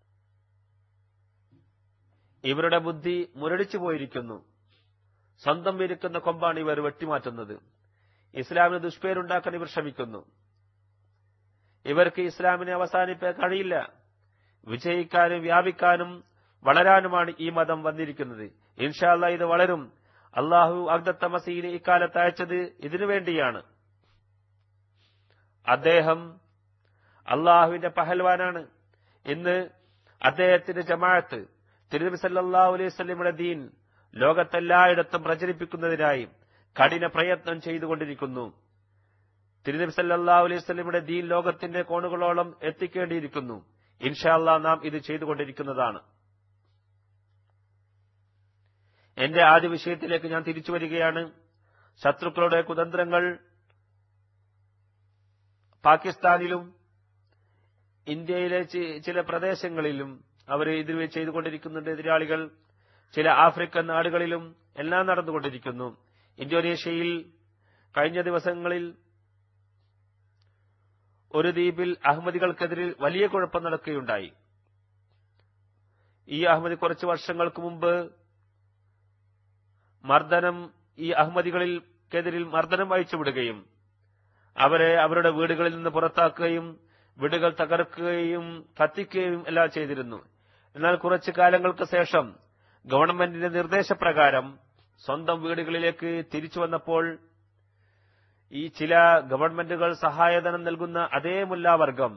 ഇവരുടെ ബുദ്ധി മുരടിച്ചു പോയിരിക്കുന്നു സ്വന്തം വിരിക്കുന്ന കൊമ്പാണ് ഇവർ വെട്ടിമാറ്റുന്നത് ഇസ്ലാമിന് ദുഷ്പേരുണ്ടാക്കാൻ ഇവർ ശ്രമിക്കുന്നു ഇവർക്ക് ഇസ്ലാമിനെ അവസാനിപ്പിക്കാൻ കഴിയില്ല വിജയിക്കാനും വ്യാപിക്കാനും വളരാനുമാണ് ഈ മതം വന്നിരിക്കുന്നത് ഇൻഷാല്ല ഇത് വളരും അള്ളാഹു അഗ്ദത്ത മസീനെ ഇക്കാലത്ത് അയച്ചത് ഇതിനു വേണ്ടിയാണ് അദ്ദേഹം അള്ളാഹുവിന്റെ പഹൽവാനാണ് ഇന്ന് അദ്ദേഹത്തിന്റെ ജമാഅത്ത് തിരുനബി സല്ലാഹു അലൈഹി സ്വലമിയുടെ ദീൻ ലോകത്തെല്ലായിടത്തും പ്രചരിപ്പിക്കുന്നതിനായി കഠിന പ്രയത്നം ചെയ്തുകൊണ്ടിരിക്കുന്നു തിരുനബി സല്ലാഹു അലൈഹി സ്വലമിയുടെ ദീൻ ലോകത്തിന്റെ കോണുകളോളം എത്തിക്കേണ്ടിയിരിക്കുന്നു ഇൻഷാല്ല നാം ഇത് ചെയ്തുകൊണ്ടിരിക്കുന്നതാണ് എന്റെ ആദ്യ വിഷയത്തിലേക്ക് ഞാൻ തിരിച്ചു വരികയാണ് ശത്രുക്കളുടെ കുതന്ത്രങ്ങൾ പാകിസ്ഥാനിലും ഇന്ത്യയിലെ ചില പ്രദേശങ്ങളിലും അവർ ഇത് ചെയ്തുകൊണ്ടിരിക്കുന്നുണ്ട് എതിരാളികൾ ചില ആഫ്രിക്കൻ നാടുകളിലും എല്ലാം നടന്നുകൊണ്ടിരിക്കുന്നു ഇന്തോനേഷ്യയിൽ കഴിഞ്ഞ ദിവസങ്ങളിൽ ഒരു ദ്വീപിൽ അഹമ്മദികൾക്കെതിരിൽ വലിയ കുഴപ്പം നടക്കുകയുണ്ടായി ഈ അഹമ്മദി കുറച്ച് വർഷങ്ങൾക്ക് മുമ്പ് മർദ്ദനം ഈ അഹമ്മദികളിൽക്കെതിരിൽ മർദ്ദനം അയച്ചുവിടുകയും അവരെ അവരുടെ വീടുകളിൽ നിന്ന് പുറത്താക്കുകയും വീടുകൾ തകർക്കുകയും കത്തിക്കുകയും എല്ലാം ചെയ്തിരുന്നു എന്നാൽ കുറച്ചു കാലങ്ങൾക്ക് ശേഷം ഗവൺമെന്റിന്റെ നിർദ്ദേശപ്രകാരം സ്വന്തം വീടുകളിലേക്ക് തിരിച്ചു വന്നപ്പോൾ ഈ ചില ഗവൺമെന്റുകൾ സഹായധനം നൽകുന്ന അതേ മുല്ലാവർഗം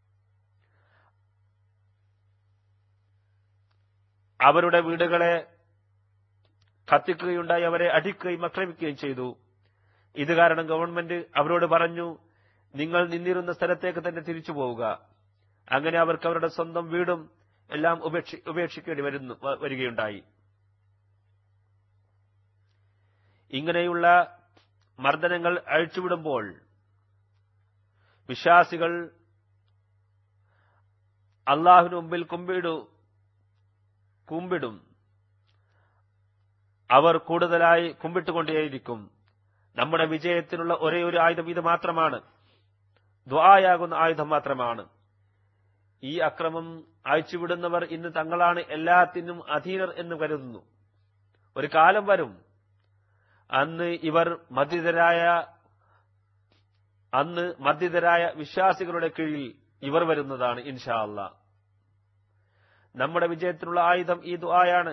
അവരുടെ വീടുകളെ കത്തിക്കുകയുണ്ടായി അവരെ അടിക്കുകയും ആക്രമിക്കുകയും ചെയ്തു ഇത് കാരണം ഗവൺമെന്റ് അവരോട് പറഞ്ഞു നിങ്ങൾ നിന്നിരുന്ന സ്ഥലത്തേക്ക് തന്നെ തിരിച്ചു പോവുക അങ്ങനെ അവർക്ക് അവരുടെ സ്വന്തം വീടും എല്ലാം ഉപേക്ഷി ഉപേക്ഷിക്കേണ്ടി വരുന്നു വരികയുണ്ടായി ഇങ്ങനെയുള്ള മർദ്ദനങ്ങൾ അഴിച്ചുവിടുമ്പോൾ വിശ്വാസികൾ അള്ളാഹുവിന് മുമ്പിൽ കുമ്പിടു കുമ്പിടും അവർ കൂടുതലായി കുമ്പിട്ടുകൊണ്ടേയിരിക്കും നമ്മുടെ വിജയത്തിനുള്ള ഒരേ ഒരു ആയുധം ഇത് മാത്രമാണ് ദ്വായാകുന്ന ആയുധം മാത്രമാണ് ഈ അക്രമം അയച്ചുവിടുന്നവർ ഇന്ന് തങ്ങളാണ് എല്ലാത്തിനും അധീനർ എന്ന് കരുതുന്നു ഒരു കാലം വരും അന്ന് ഇവർ മർദ്ദിതരായ അന്ന് മർദ്ദിതരായ വിശ്വാസികളുടെ കീഴിൽ ഇവർ വരുന്നതാണ് ഇൻഷാ അല്ല നമ്മുടെ വിജയത്തിനുള്ള ആയുധം ഈ ദുആയാണ്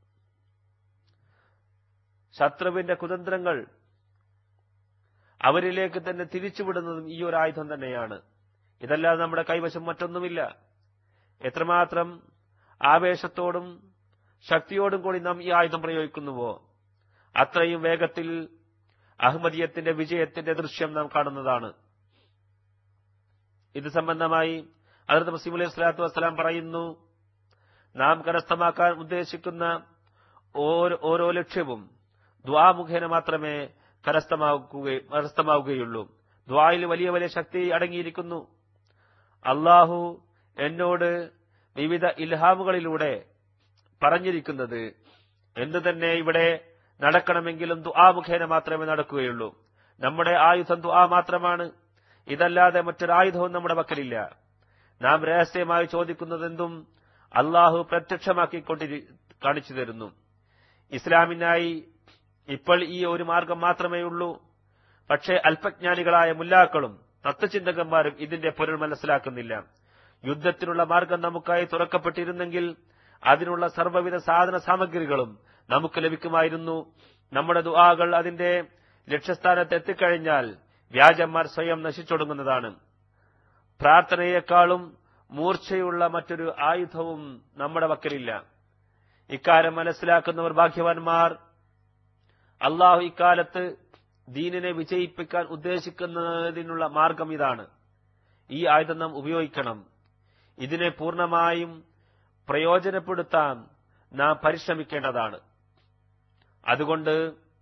ശത്രുവിന്റെ കുതന്ത്രങ്ങൾ അവരിലേക്ക് തന്നെ തിരിച്ചുവിടുന്നതും ഈ ഒരു ആയുധം തന്നെയാണ് ഇതല്ലാതെ നമ്മുടെ കൈവശം മറ്റൊന്നുമില്ല എത്രമാത്രം ആവേശത്തോടും ശക്തിയോടും കൂടി നാം ഈ ആയുധം പ്രയോഗിക്കുന്നുവോ അത്രയും വേഗത്തിൽ അഹമ്മദിയത്തിന്റെ വിജയത്തിന്റെ ദൃശ്യം നാം കാണുന്നതാണ് ഇത് സംബന്ധമായി അതിർത്ത് മസീം അലൈഹി സ്വലാത്തു വസ്സലാം പറയുന്നു നാം കരസ്ഥമാക്കാൻ ഉദ്ദേശിക്കുന്ന ഓരോ ലക്ഷ്യവും ദ്വാ മുഖേന മാത്രമേ കരസ്ഥമാക്കുക കരസ്ഥമാവുകയുള്ളൂ ദ്വായിൽ വലിയ വലിയ ശക്തി അടങ്ങിയിരിക്കുന്നു അള്ളാഹു എന്നോട് വിവിധ ഇൽഹാമുകളിലൂടെ പറഞ്ഞിരിക്കുന്നത് എന്തു തന്നെ ഇവിടെ നടക്കണമെങ്കിലും ദുആ മുഖേന മാത്രമേ നടക്കുകയുള്ളൂ നമ്മുടെ ആയുധം ദുആ മാത്രമാണ് ഇതല്ലാതെ മറ്റൊരായുധവും നമ്മുടെ പക്കലില്ല നാം രഹസ്യമായി ചോദിക്കുന്നതെന്തും അള്ളാഹു പ്രത്യക്ഷമാക്കിക്കൊണ്ടി കാണിച്ചു തരുന്നു ഇസ്ലാമിനായി ഇപ്പോൾ ഈ ഒരു മാർഗം മാത്രമേ ഉള്ളൂ പക്ഷേ അല്പജ്ഞാനികളായ മുല്ലാക്കളും തത്വചിന്തകന്മാരും ഇതിന്റെ പൊരുൾ മനസ്സിലാക്കുന്നില്ല യുദ്ധത്തിനുള്ള മാർഗം നമുക്കായി തുറക്കപ്പെട്ടിരുന്നെങ്കിൽ അതിനുള്ള സർവ്വവിധ സാധന സാമഗ്രികളും നമുക്ക് ലഭിക്കുമായിരുന്നു നമ്മുടെ ദുആകൾ അതിന്റെ ലക്ഷ്യസ്ഥാനത്ത് എത്തിക്കഴിഞ്ഞാൽ വ്യാജന്മാർ സ്വയം നശിച്ചൊടുങ്ങുന്നതാണ് പ്രാർത്ഥനയെക്കാളും മൂർച്ചയുള്ള മറ്റൊരു ആയുധവും നമ്മുടെ പക്കലില്ല ഇക്കാര്യം മനസ്സിലാക്കുന്നവർ ഭാഗ്യവാന്മാർ അള്ളാഹു ഇക്കാലത്ത് ദീനിനെ വിജയിപ്പിക്കാൻ ഉദ്ദേശിക്കുന്നതിനുള്ള മാർഗം ഇതാണ് ഈ ആയുധം നാം ഉപയോഗിക്കണം ഇതിനെ പൂർണ്ണമായും പ്രയോജനപ്പെടുത്താൻ നാം പരിശ്രമിക്കേണ്ടതാണ് അതുകൊണ്ട്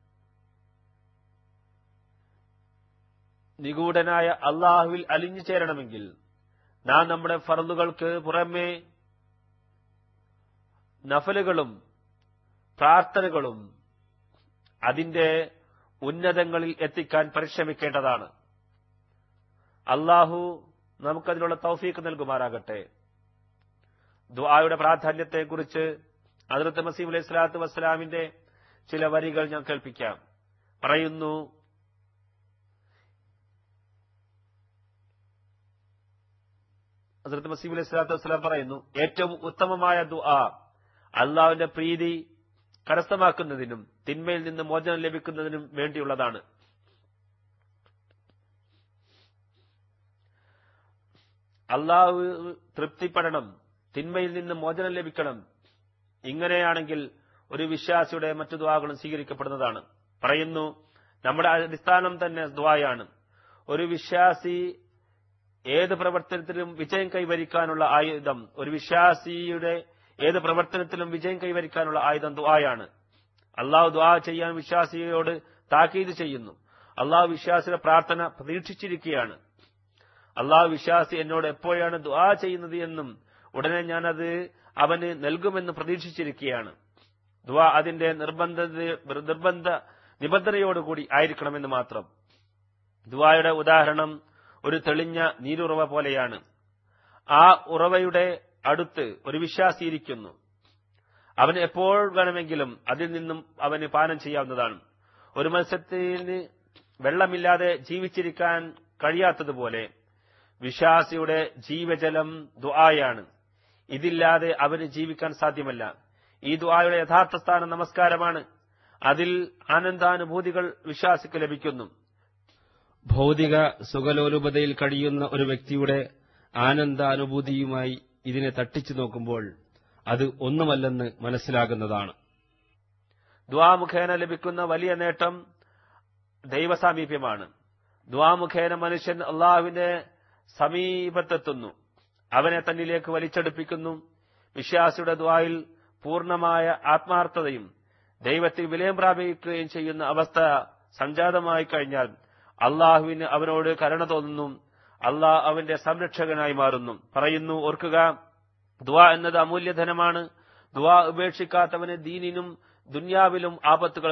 നിഗൂഢനായ അള്ളാഹുവിൽ അലിഞ്ഞു ചേരണമെങ്കിൽ നാം നമ്മുടെ ഫറലുകൾക്ക് പുറമെ നഫലുകളും പ്രാർത്ഥനകളും അതിന്റെ ഉന്നതങ്ങളിൽ എത്തിക്കാൻ പരിശ്രമിക്കേണ്ടതാണ് അള്ളാഹു നമുക്കതിനുള്ള തൗഫീക്ക് നൽകുമാറാകട്ടെ ദുആയുടെ പ്രാധാന്യത്തെക്കുറിച്ച് അതിർത്ത് മസീം അലൈഹി സ്വലാത്തു വസ്സലാമിന്റെ ചില വരികൾ ഞാൻ കേൾപ്പിക്കാം പറയുന്നു ഹസരത്ത് മസീം അലൈഹി സ്വലാത്തു വസ്സലാം പറയുന്നു ഏറ്റവും ഉത്തമമായ ദുആ അള്ളാഹുവിന്റെ പ്രീതി കരസ്ഥമാക്കുന്നതിനും തിന്മയിൽ നിന്ന് മോചനം ലഭിക്കുന്നതിനും വേണ്ടിയുള്ളതാണ് അള്ളാഹു തൃപ്തിപ്പെടണം തിന്മയിൽ നിന്ന് മോചനം ലഭിക്കണം ഇങ്ങനെയാണെങ്കിൽ ഒരു വിശ്വാസിയുടെ മറ്റു ദ്വാകളും സ്വീകരിക്കപ്പെടുന്നതാണ് പറയുന്നു നമ്മുടെ അടിസ്ഥാനം തന്നെ ദ്വായാണ് ഒരു വിശ്വാസി ഏത് പ്രവർത്തനത്തിലും വിജയം കൈവരിക്കാനുള്ള ആയുധം ഒരു വിശ്വാസിയുടെ ഏത് പ്രവർത്തനത്തിലും വിജയം കൈവരിക്കാനുള്ള ആയുധം ദ്വായാണ് അള്ളാഹു ദ്വാ ചെയ്യാൻ വിശ്വാസിയോട് താക്കീത് ചെയ്യുന്നു അള്ളാഹു വിശ്വാസിയുടെ പ്രാർത്ഥന പ്രതീക്ഷിച്ചിരിക്കുകയാണ് അള്ളാഹു വിശ്വാസി എന്നോട് എപ്പോഴാണ് ദ്വാ ചെയ്യുന്നത് എന്നും ഉടനെ ഞാനത് അവന് നൽകുമെന്ന് പ്രതീക്ഷിച്ചിരിക്കുകയാണ് ദ്വാ അതിന്റെ നിർബന്ധ നിർബന്ധ നിബന്ധനയോടുകൂടി ആയിരിക്കണമെന്ന് മാത്രം ദ്വായുടെ ഉദാഹരണം ഒരു തെളിഞ്ഞ നീരുറവ പോലെയാണ് ആ ഉറവയുടെ അടുത്ത് ഒരു വിശ്വാസി ഇരിക്കുന്നു അവന് എപ്പോൾ വേണമെങ്കിലും അതിൽ നിന്നും അവന് പാനം ചെയ്യാവുന്നതാണ് ഒരു മത്സ്യത്തിന് വെള്ളമില്ലാതെ ജീവിച്ചിരിക്കാൻ കഴിയാത്തതുപോലെ വിശ്വാസിയുടെ ജീവജലം ദുആയാണ് ഇതില്ലാതെ അവന് ജീവിക്കാൻ സാധ്യമല്ല ഈ ദുആയുടെ യഥാർത്ഥ സ്ഥാനം നമസ്കാരമാണ് അതിൽ ആനന്ദാനുഭൂതികൾ വിശ്വാസിക്ക് ലഭിക്കുന്നു ഭൗതിക സുഖലോലുപതയിൽ കഴിയുന്ന ഒരു വ്യക്തിയുടെ ആനന്ദാനുഭൂതിയുമായി ഇതിനെ തട്ടിച്ചു നോക്കുമ്പോൾ അത് ഒന്നുമല്ലെന്ന് മനസ്സിലാകുന്നതാണ് ദ്വാമുഖേന ലഭിക്കുന്ന വലിയ നേട്ടം ദൈവസാമീപ്യമാണ് ദ്വാമുഖേന മനുഷ്യൻ അള്ളാഹുവിന്റെ സമീപത്തെത്തുന്നു അവനെ തന്നിലേക്ക് വലിച്ചെടുപ്പിക്കുന്നു വിശ്വാസിയുടെ ദ്വായിൽ പൂർണ്ണമായ ആത്മാർത്ഥതയും ദൈവത്തിൽ വിലയം പ്രാപിക്കുകയും ചെയ്യുന്ന അവസ്ഥ സംജാതമായി കഴിഞ്ഞാൽ അള്ളാഹുവിന് അവനോട് കരുണ തോന്നുന്നു അള്ളാഹ് അവന്റെ സംരക്ഷകനായി മാറുന്നു പറയുന്നു ഓർക്കുക ദ്വാ എന്നത് അമൂല്യധനമാണ് ദ്വാ ഉപേക്ഷിക്കാത്തവന് ദീനിനും ദുന്യാവിലും ആപത്തുകൾ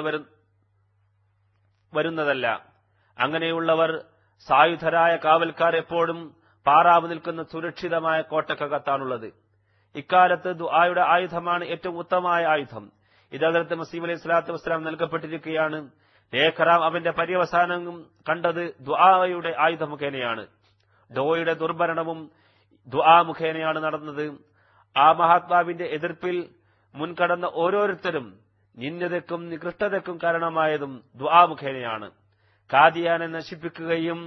വരുന്നതല്ല അങ്ങനെയുള്ളവർ സായുധരായ കാവൽക്കാർ എപ്പോഴും പാറാവ് നിൽക്കുന്ന സുരക്ഷിതമായ കോട്ടക്കകത്താണുള്ളത് ഇക്കാലത്ത് ദുആയുടെ ആയുധമാണ് ഏറ്റവും ഉത്തമമായ ആയുധം ഇത് അതിർത്ത് മസീം അലൈഹി സ്വലാത്തു വസ്സലാം നൽകപ്പെട്ടിരിക്കുകയാണ് ലേഖറാം അവന്റെ പര്യവസാനം കണ്ടത് ദ്വായുടെ ആയുധ മുഖേനയാണ് ഡോയുടെ ദുർഭരണവും ദ്വാ മുഖേനയാണ് നടന്നത് ആ മഹാത്മാവിന്റെ എതിർപ്പിൽ മുൻകടന്ന ഓരോരുത്തരും നിന്ദതയ്ക്കും നികൃഷ്ടതയ്ക്കും കാരണമായതും ദ്വാ മുഖേനയാണ് കാദിയാനെ നശിപ്പിക്കുകയും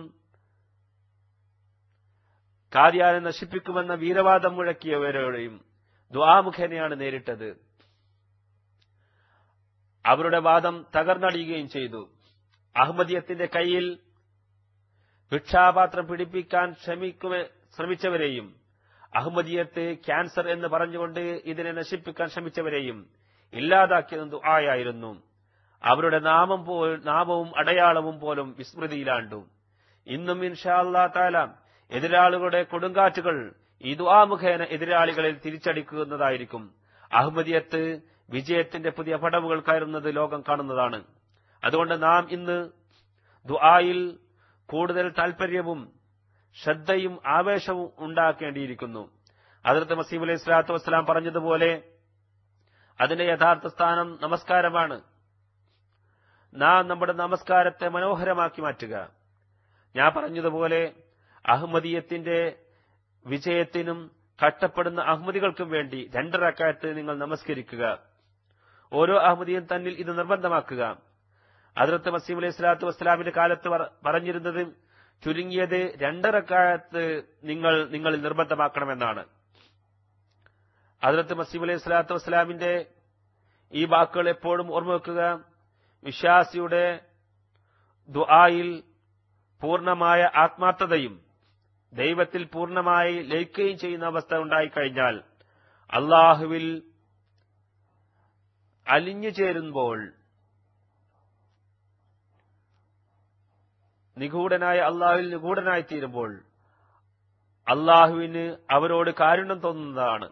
കാദിയാനെ നശിപ്പിക്കുമെന്ന വീരവാദം മുഴക്കിയവരോടെയും ദ്വാ മുഖേനയാണ് നേരിട്ടത് അവരുടെ വാദം തകർന്നടിയുകയും ചെയ്തു അഹമ്മദിയത്തിന്റെ കയ്യിൽ ഭിക്ഷാപാത്രം പിടിപ്പിക്കാൻ ശ്രമിക്കുമെ ശ്രമിച്ചവരെയും അഹമ്മദിയത്ത് ക്യാൻസർ എന്ന് പറഞ്ഞുകൊണ്ട് ഇതിനെ നശിപ്പിക്കാൻ ശ്രമിച്ചവരെയും ഇല്ലാതാക്കിയത് ദുആയായിരുന്നു അവരുടെ നാമം പോ നാമവും അടയാളവും പോലും വിസ്മൃതിയിലാണ്ടു ഇന്നും ഇൻഷാ അല്ലാ താല എതിരാളികളുടെ കൊടുങ്കാറ്റുകൾ ഈ ദുആ മുഖേന എതിരാളികളിൽ തിരിച്ചടിക്കുന്നതായിരിക്കും അഹമ്മദിയത്ത് വിജയത്തിന്റെ പുതിയ പടവുകൾ കയറുന്നത് ലോകം കാണുന്നതാണ് അതുകൊണ്ട് നാം ഇന്ന് ദുആയിൽ കൂടുതൽ താൽപര്യവും ശ്രദ്ധയും ആവേശവും ഉണ്ടാക്കേണ്ടിയിരിക്കുന്നു അതിർത്ത് മസീം അലൈഹി സ്വലാത്തു വസ്സലാം പറഞ്ഞതുപോലെ അതിന്റെ യഥാർത്ഥ സ്ഥാനം നമസ്കാരമാണ് നാം നമ്മുടെ നമസ്കാരത്തെ മനോഹരമാക്കി മാറ്റുക ഞാൻ പറഞ്ഞതുപോലെ അഹമ്മദീയത്തിന്റെ വിജയത്തിനും കഷ്ടപ്പെടുന്ന അഹമ്മദികൾക്കും വേണ്ടി രണ്ടരക്കാലത്ത് നിങ്ങൾ നമസ്കരിക്കുക ഓരോ അഹമ്മദിയും തന്നിൽ ഇത് നിർബന്ധമാക്കുക അതിർത്ത് മസീം അലൈഹി സ്വലാത്തു വസ്സലാമിന്റെ കാലത്ത് പറഞ്ഞിരുന്നത് ചുരുങ്ങിയത് രണ്ടരക്കാലത്ത് നിങ്ങൾ നിങ്ങളിൽ നിർബന്ധമാക്കണമെന്നാണ് അതിർത്ത് മസീം അലൈഹി സ്വലാത്തു വസ്സലാമിന്റെ ഈ വാക്കുകൾ എപ്പോഴും ഓർമ്മ വെക്കുക വിശ്വാസിയുടെ ദുആയിൽ പൂർണ്ണമായ ആത്മാർത്ഥതയും ദൈവത്തിൽ പൂർണ്ണമായി ലയിക്കുകയും ചെയ്യുന്ന അവസ്ഥ ഉണ്ടായിക്കഴിഞ്ഞാൽ അള്ളാഹുവിൽ അലിഞ്ഞു ചേരുമ്പോൾ നിഗൂഢനായ അള്ളാഹുവിൽ നിഗൂഢനായി തീരുമ്പോൾ അള്ളാഹുവിന് അവരോട് കാരുണ്യം തോന്നുന്നതാണ്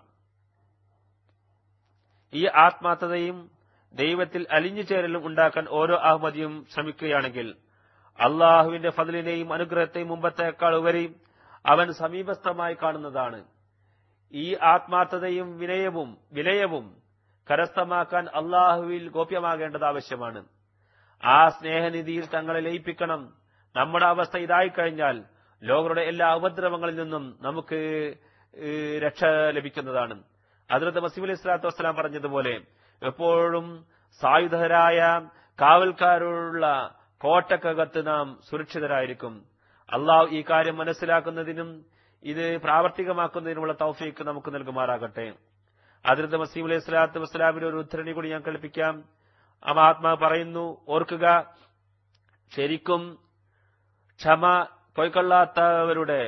ഈ ആത്മാർത്ഥതയും ദൈവത്തിൽ അലിഞ്ഞു ചേരലും ഉണ്ടാക്കാൻ ഓരോ അഹമ്മദിയും ശ്രമിക്കുകയാണെങ്കിൽ അള്ളാഹുവിന്റെ ഫതിലിനെയും അനുഗ്രഹത്തെയും മുമ്പത്തേക്കാൾ ഉപരി അവൻ സമീപസ്ഥമായി കാണുന്നതാണ് ഈ ആത്മാർത്ഥതയും വിനയവും വിനയവും കരസ്ഥമാക്കാൻ അള്ളാഹുവിൽ ഗോപ്യമാകേണ്ടത് ആവശ്യമാണ് ആ സ്നേഹനിധിയിൽ തങ്ങളെ ലയിപ്പിക്കണം നമ്മുടെ അവസ്ഥ ഇതായിക്കഴിഞ്ഞാൽ ലോകരുടെ എല്ലാ ഉപദ്രവങ്ങളിൽ നിന്നും നമുക്ക് രക്ഷ ലഭിക്കുന്നതാണ് അതിർത്ത് മസീം അലൈഹി സ്വലാത്തു വസ്സലാം പറഞ്ഞതുപോലെ എപ്പോഴും സായുധരായ കാവൽക്കാരുള്ള കോട്ടക്കകത്ത് നാം സുരക്ഷിതരായിരിക്കും അള്ളാഹു ഈ കാര്യം മനസ്സിലാക്കുന്നതിനും ഇത് പ്രാവർത്തികമാക്കുന്നതിനുമുള്ള തൗഫീക്ക് നമുക്ക് നൽകുമാറാകട്ടെ അതിർത്ത് മസീം അലൈഹി സ്വലാത്തു വസ്സലാമിന്റെ ഒരു ഉദ്ധരണി കൂടി ഞാൻ കേൾപ്പിക്കാം ആ മഹാത്മാ പറയുന്നു ഓർക്കുക ശരിക്കും ക്ഷമ കൊയ്ക്കൊള്ളാത്തവരുടെ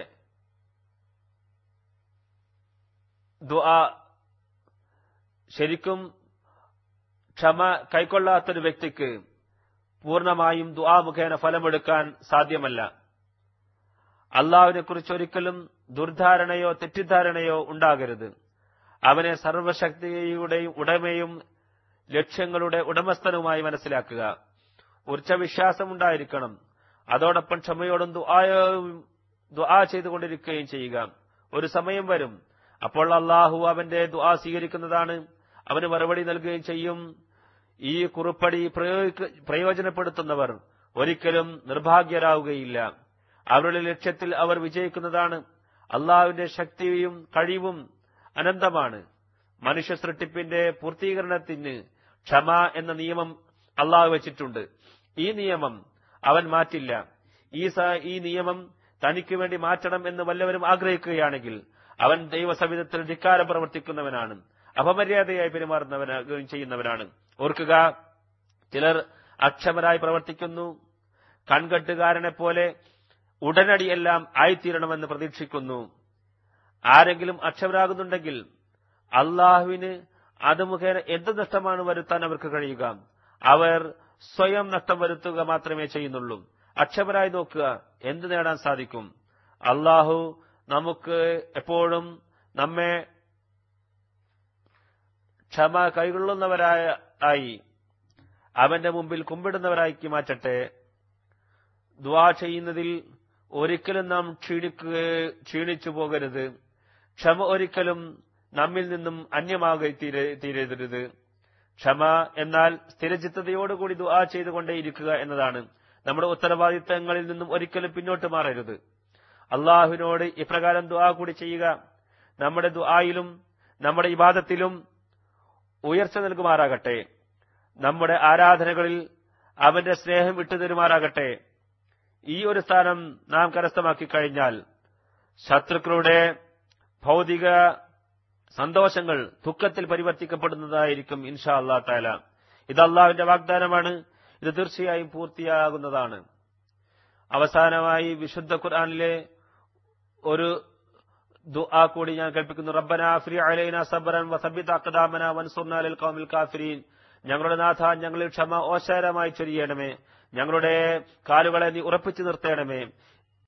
ദുആ ശരിക്കും ക്ഷമ കൈക്കൊള്ളാത്തൊരു വ്യക്തിക്ക് പൂർണ്ണമായും ദുആ മുഖേന ഫലമെടുക്കാൻ സാധ്യമല്ല അള്ളാഹുവിനെ കുറിച്ച് ഒരിക്കലും ദുർധാരണയോ തെറ്റിദ്ധാരണയോ ഉണ്ടാകരുത് അവനെ സർവശക്തിയുടെയും ഉടമയും ലക്ഷ്യങ്ങളുടെ ഉടമസ്ഥനുമായി മനസ്സിലാക്കുക ഉറച്ച വിശ്വാസമുണ്ടായിരിക്കണം അതോടൊപ്പം ക്ഷമയോടും ദുആ ചെയ്തുകൊണ്ടിരിക്കുകയും ചെയ്യുക ഒരു സമയം വരും അപ്പോൾ അള്ളാഹു അവന്റെ ദുആ സ്വീകരിക്കുന്നതാണ് അവന് മറുപടി നൽകുകയും ചെയ്യും ഈ കുറുപ്പടി പ്രയോജനപ്പെടുത്തുന്നവർ ഒരിക്കലും നിർഭാഗ്യരാവുകയില്ല അവരുടെ ലക്ഷ്യത്തിൽ അവർ വിജയിക്കുന്നതാണ് അള്ളാഹുവിന്റെ ശക്തിയും കഴിവും അനന്തമാണ് മനുഷ്യ സൃഷ്ടിപ്പിന്റെ പൂർത്തീകരണത്തിന് ക്ഷമ എന്ന നിയമം അള്ളാഹു വെച്ചിട്ടുണ്ട് ഈ നിയമം അവൻ മാറ്റില്ല ഈ ഈ നിയമം തനിക്ക് വേണ്ടി മാറ്റണം എന്ന് വല്ലവരും ആഗ്രഹിക്കുകയാണെങ്കിൽ അവൻ ദൈവസവിധത്തിൽ ധിക്കാരം പ്രവർത്തിക്കുന്നവനാണ് അപമര്യാദയായി പെരുമാറുന്നവനാകുകയും ചെയ്യുന്നവനാണ് ഓർക്കുക ചിലർ അക്ഷമരായി പ്രവർത്തിക്കുന്നു കൺകെട്ടുകാരനെ പോലെ ഉടനടി എല്ലാം ആയിത്തീരണമെന്ന് പ്രതീക്ഷിക്കുന്നു ആരെങ്കിലും അക്ഷമരാകുന്നുണ്ടെങ്കിൽ അള്ളാഹുവിന് അത് മുഖേന എന്ത് നഷ്ടമാണ് വരുത്താൻ അവർക്ക് കഴിയുക അവർ സ്വയം നഷ്ടം വരുത്തുക മാത്രമേ ചെയ്യുന്നുള്ളൂ അക്ഷമരായി നോക്കുക എന്ത് നേടാൻ സാധിക്കും അള്ളാഹു നമുക്ക് എപ്പോഴും നമ്മെ ക്ഷമ കൈകൊള്ളുന്നവരായ ആയി അവന്റെ മുമ്പിൽ കുമ്പിടുന്നവരാക്കി മാറ്റട്ടെ ദ്വാ ചെയ്യുന്നതിൽ ഒരിക്കലും നാം ക്ഷീണിക്കുക ക്ഷീണിച്ചു പോകരുത് ക്ഷമ ഒരിക്കലും നമ്മിൽ നിന്നും അന്യമാകെ തീരരുത് ക്ഷമ എന്നാൽ സ്ഥിരചിത്തതയോടുകൂടി ദുആ ചെയ്തുകൊണ്ടേയിരിക്കുക എന്നതാണ് നമ്മുടെ ഉത്തരവാദിത്തങ്ങളിൽ നിന്നും ഒരിക്കലും പിന്നോട്ട് മാറരുത് അള്ളാഹുവിനോട് ഇപ്രകാരം ദുആ കൂടി ചെയ്യുക നമ്മുടെ ദുആയിലും നമ്മുടെ ഇബാദത്തിലും ഉയർച്ച നൽകുമാറാകട്ടെ നമ്മുടെ ആരാധനകളിൽ അവന്റെ സ്നേഹം വിട്ടുതരുമാറാകട്ടെ ഈ ഒരു സ്ഥാനം നാം കരസ്ഥമാക്കി കഴിഞ്ഞാൽ ശത്രുക്കളുടെ ഭൗതിക സന്തോഷങ്ങൾ ദുഃഖത്തിൽ പരിവർത്തിക്കപ്പെടുന്നതായിരിക്കും ഇൻഷാ അള്ളാ താല ഇത് അള്ളാഹുവിന്റെ വാഗ്ദാനമാണ് ഇത് തീർച്ചയായും പൂർത്തിയാകുന്നതാണ് അവസാനമായി വിശുദ്ധ ഖുർആനിലെ ഒരു ദുആ കൂടി ഞാൻ കൽപ്പിക്കുന്നു റബ്ബന അഫ്രി അലൈന സബറൻ വസബിത് അഖദാമന വൻസുർന ലിൽ ഖൗമിൽ കാഫിരീൻ ഞങ്ങളുടെ നാഥ ഞങ്ങളിൽ ക്ഷമ ഓശാരമായി ചൊരിയണമേ ഞങ്ങളുടെ കാലുകളെ നീ ഉറപ്പിച്ചു നിർത്തേണമേ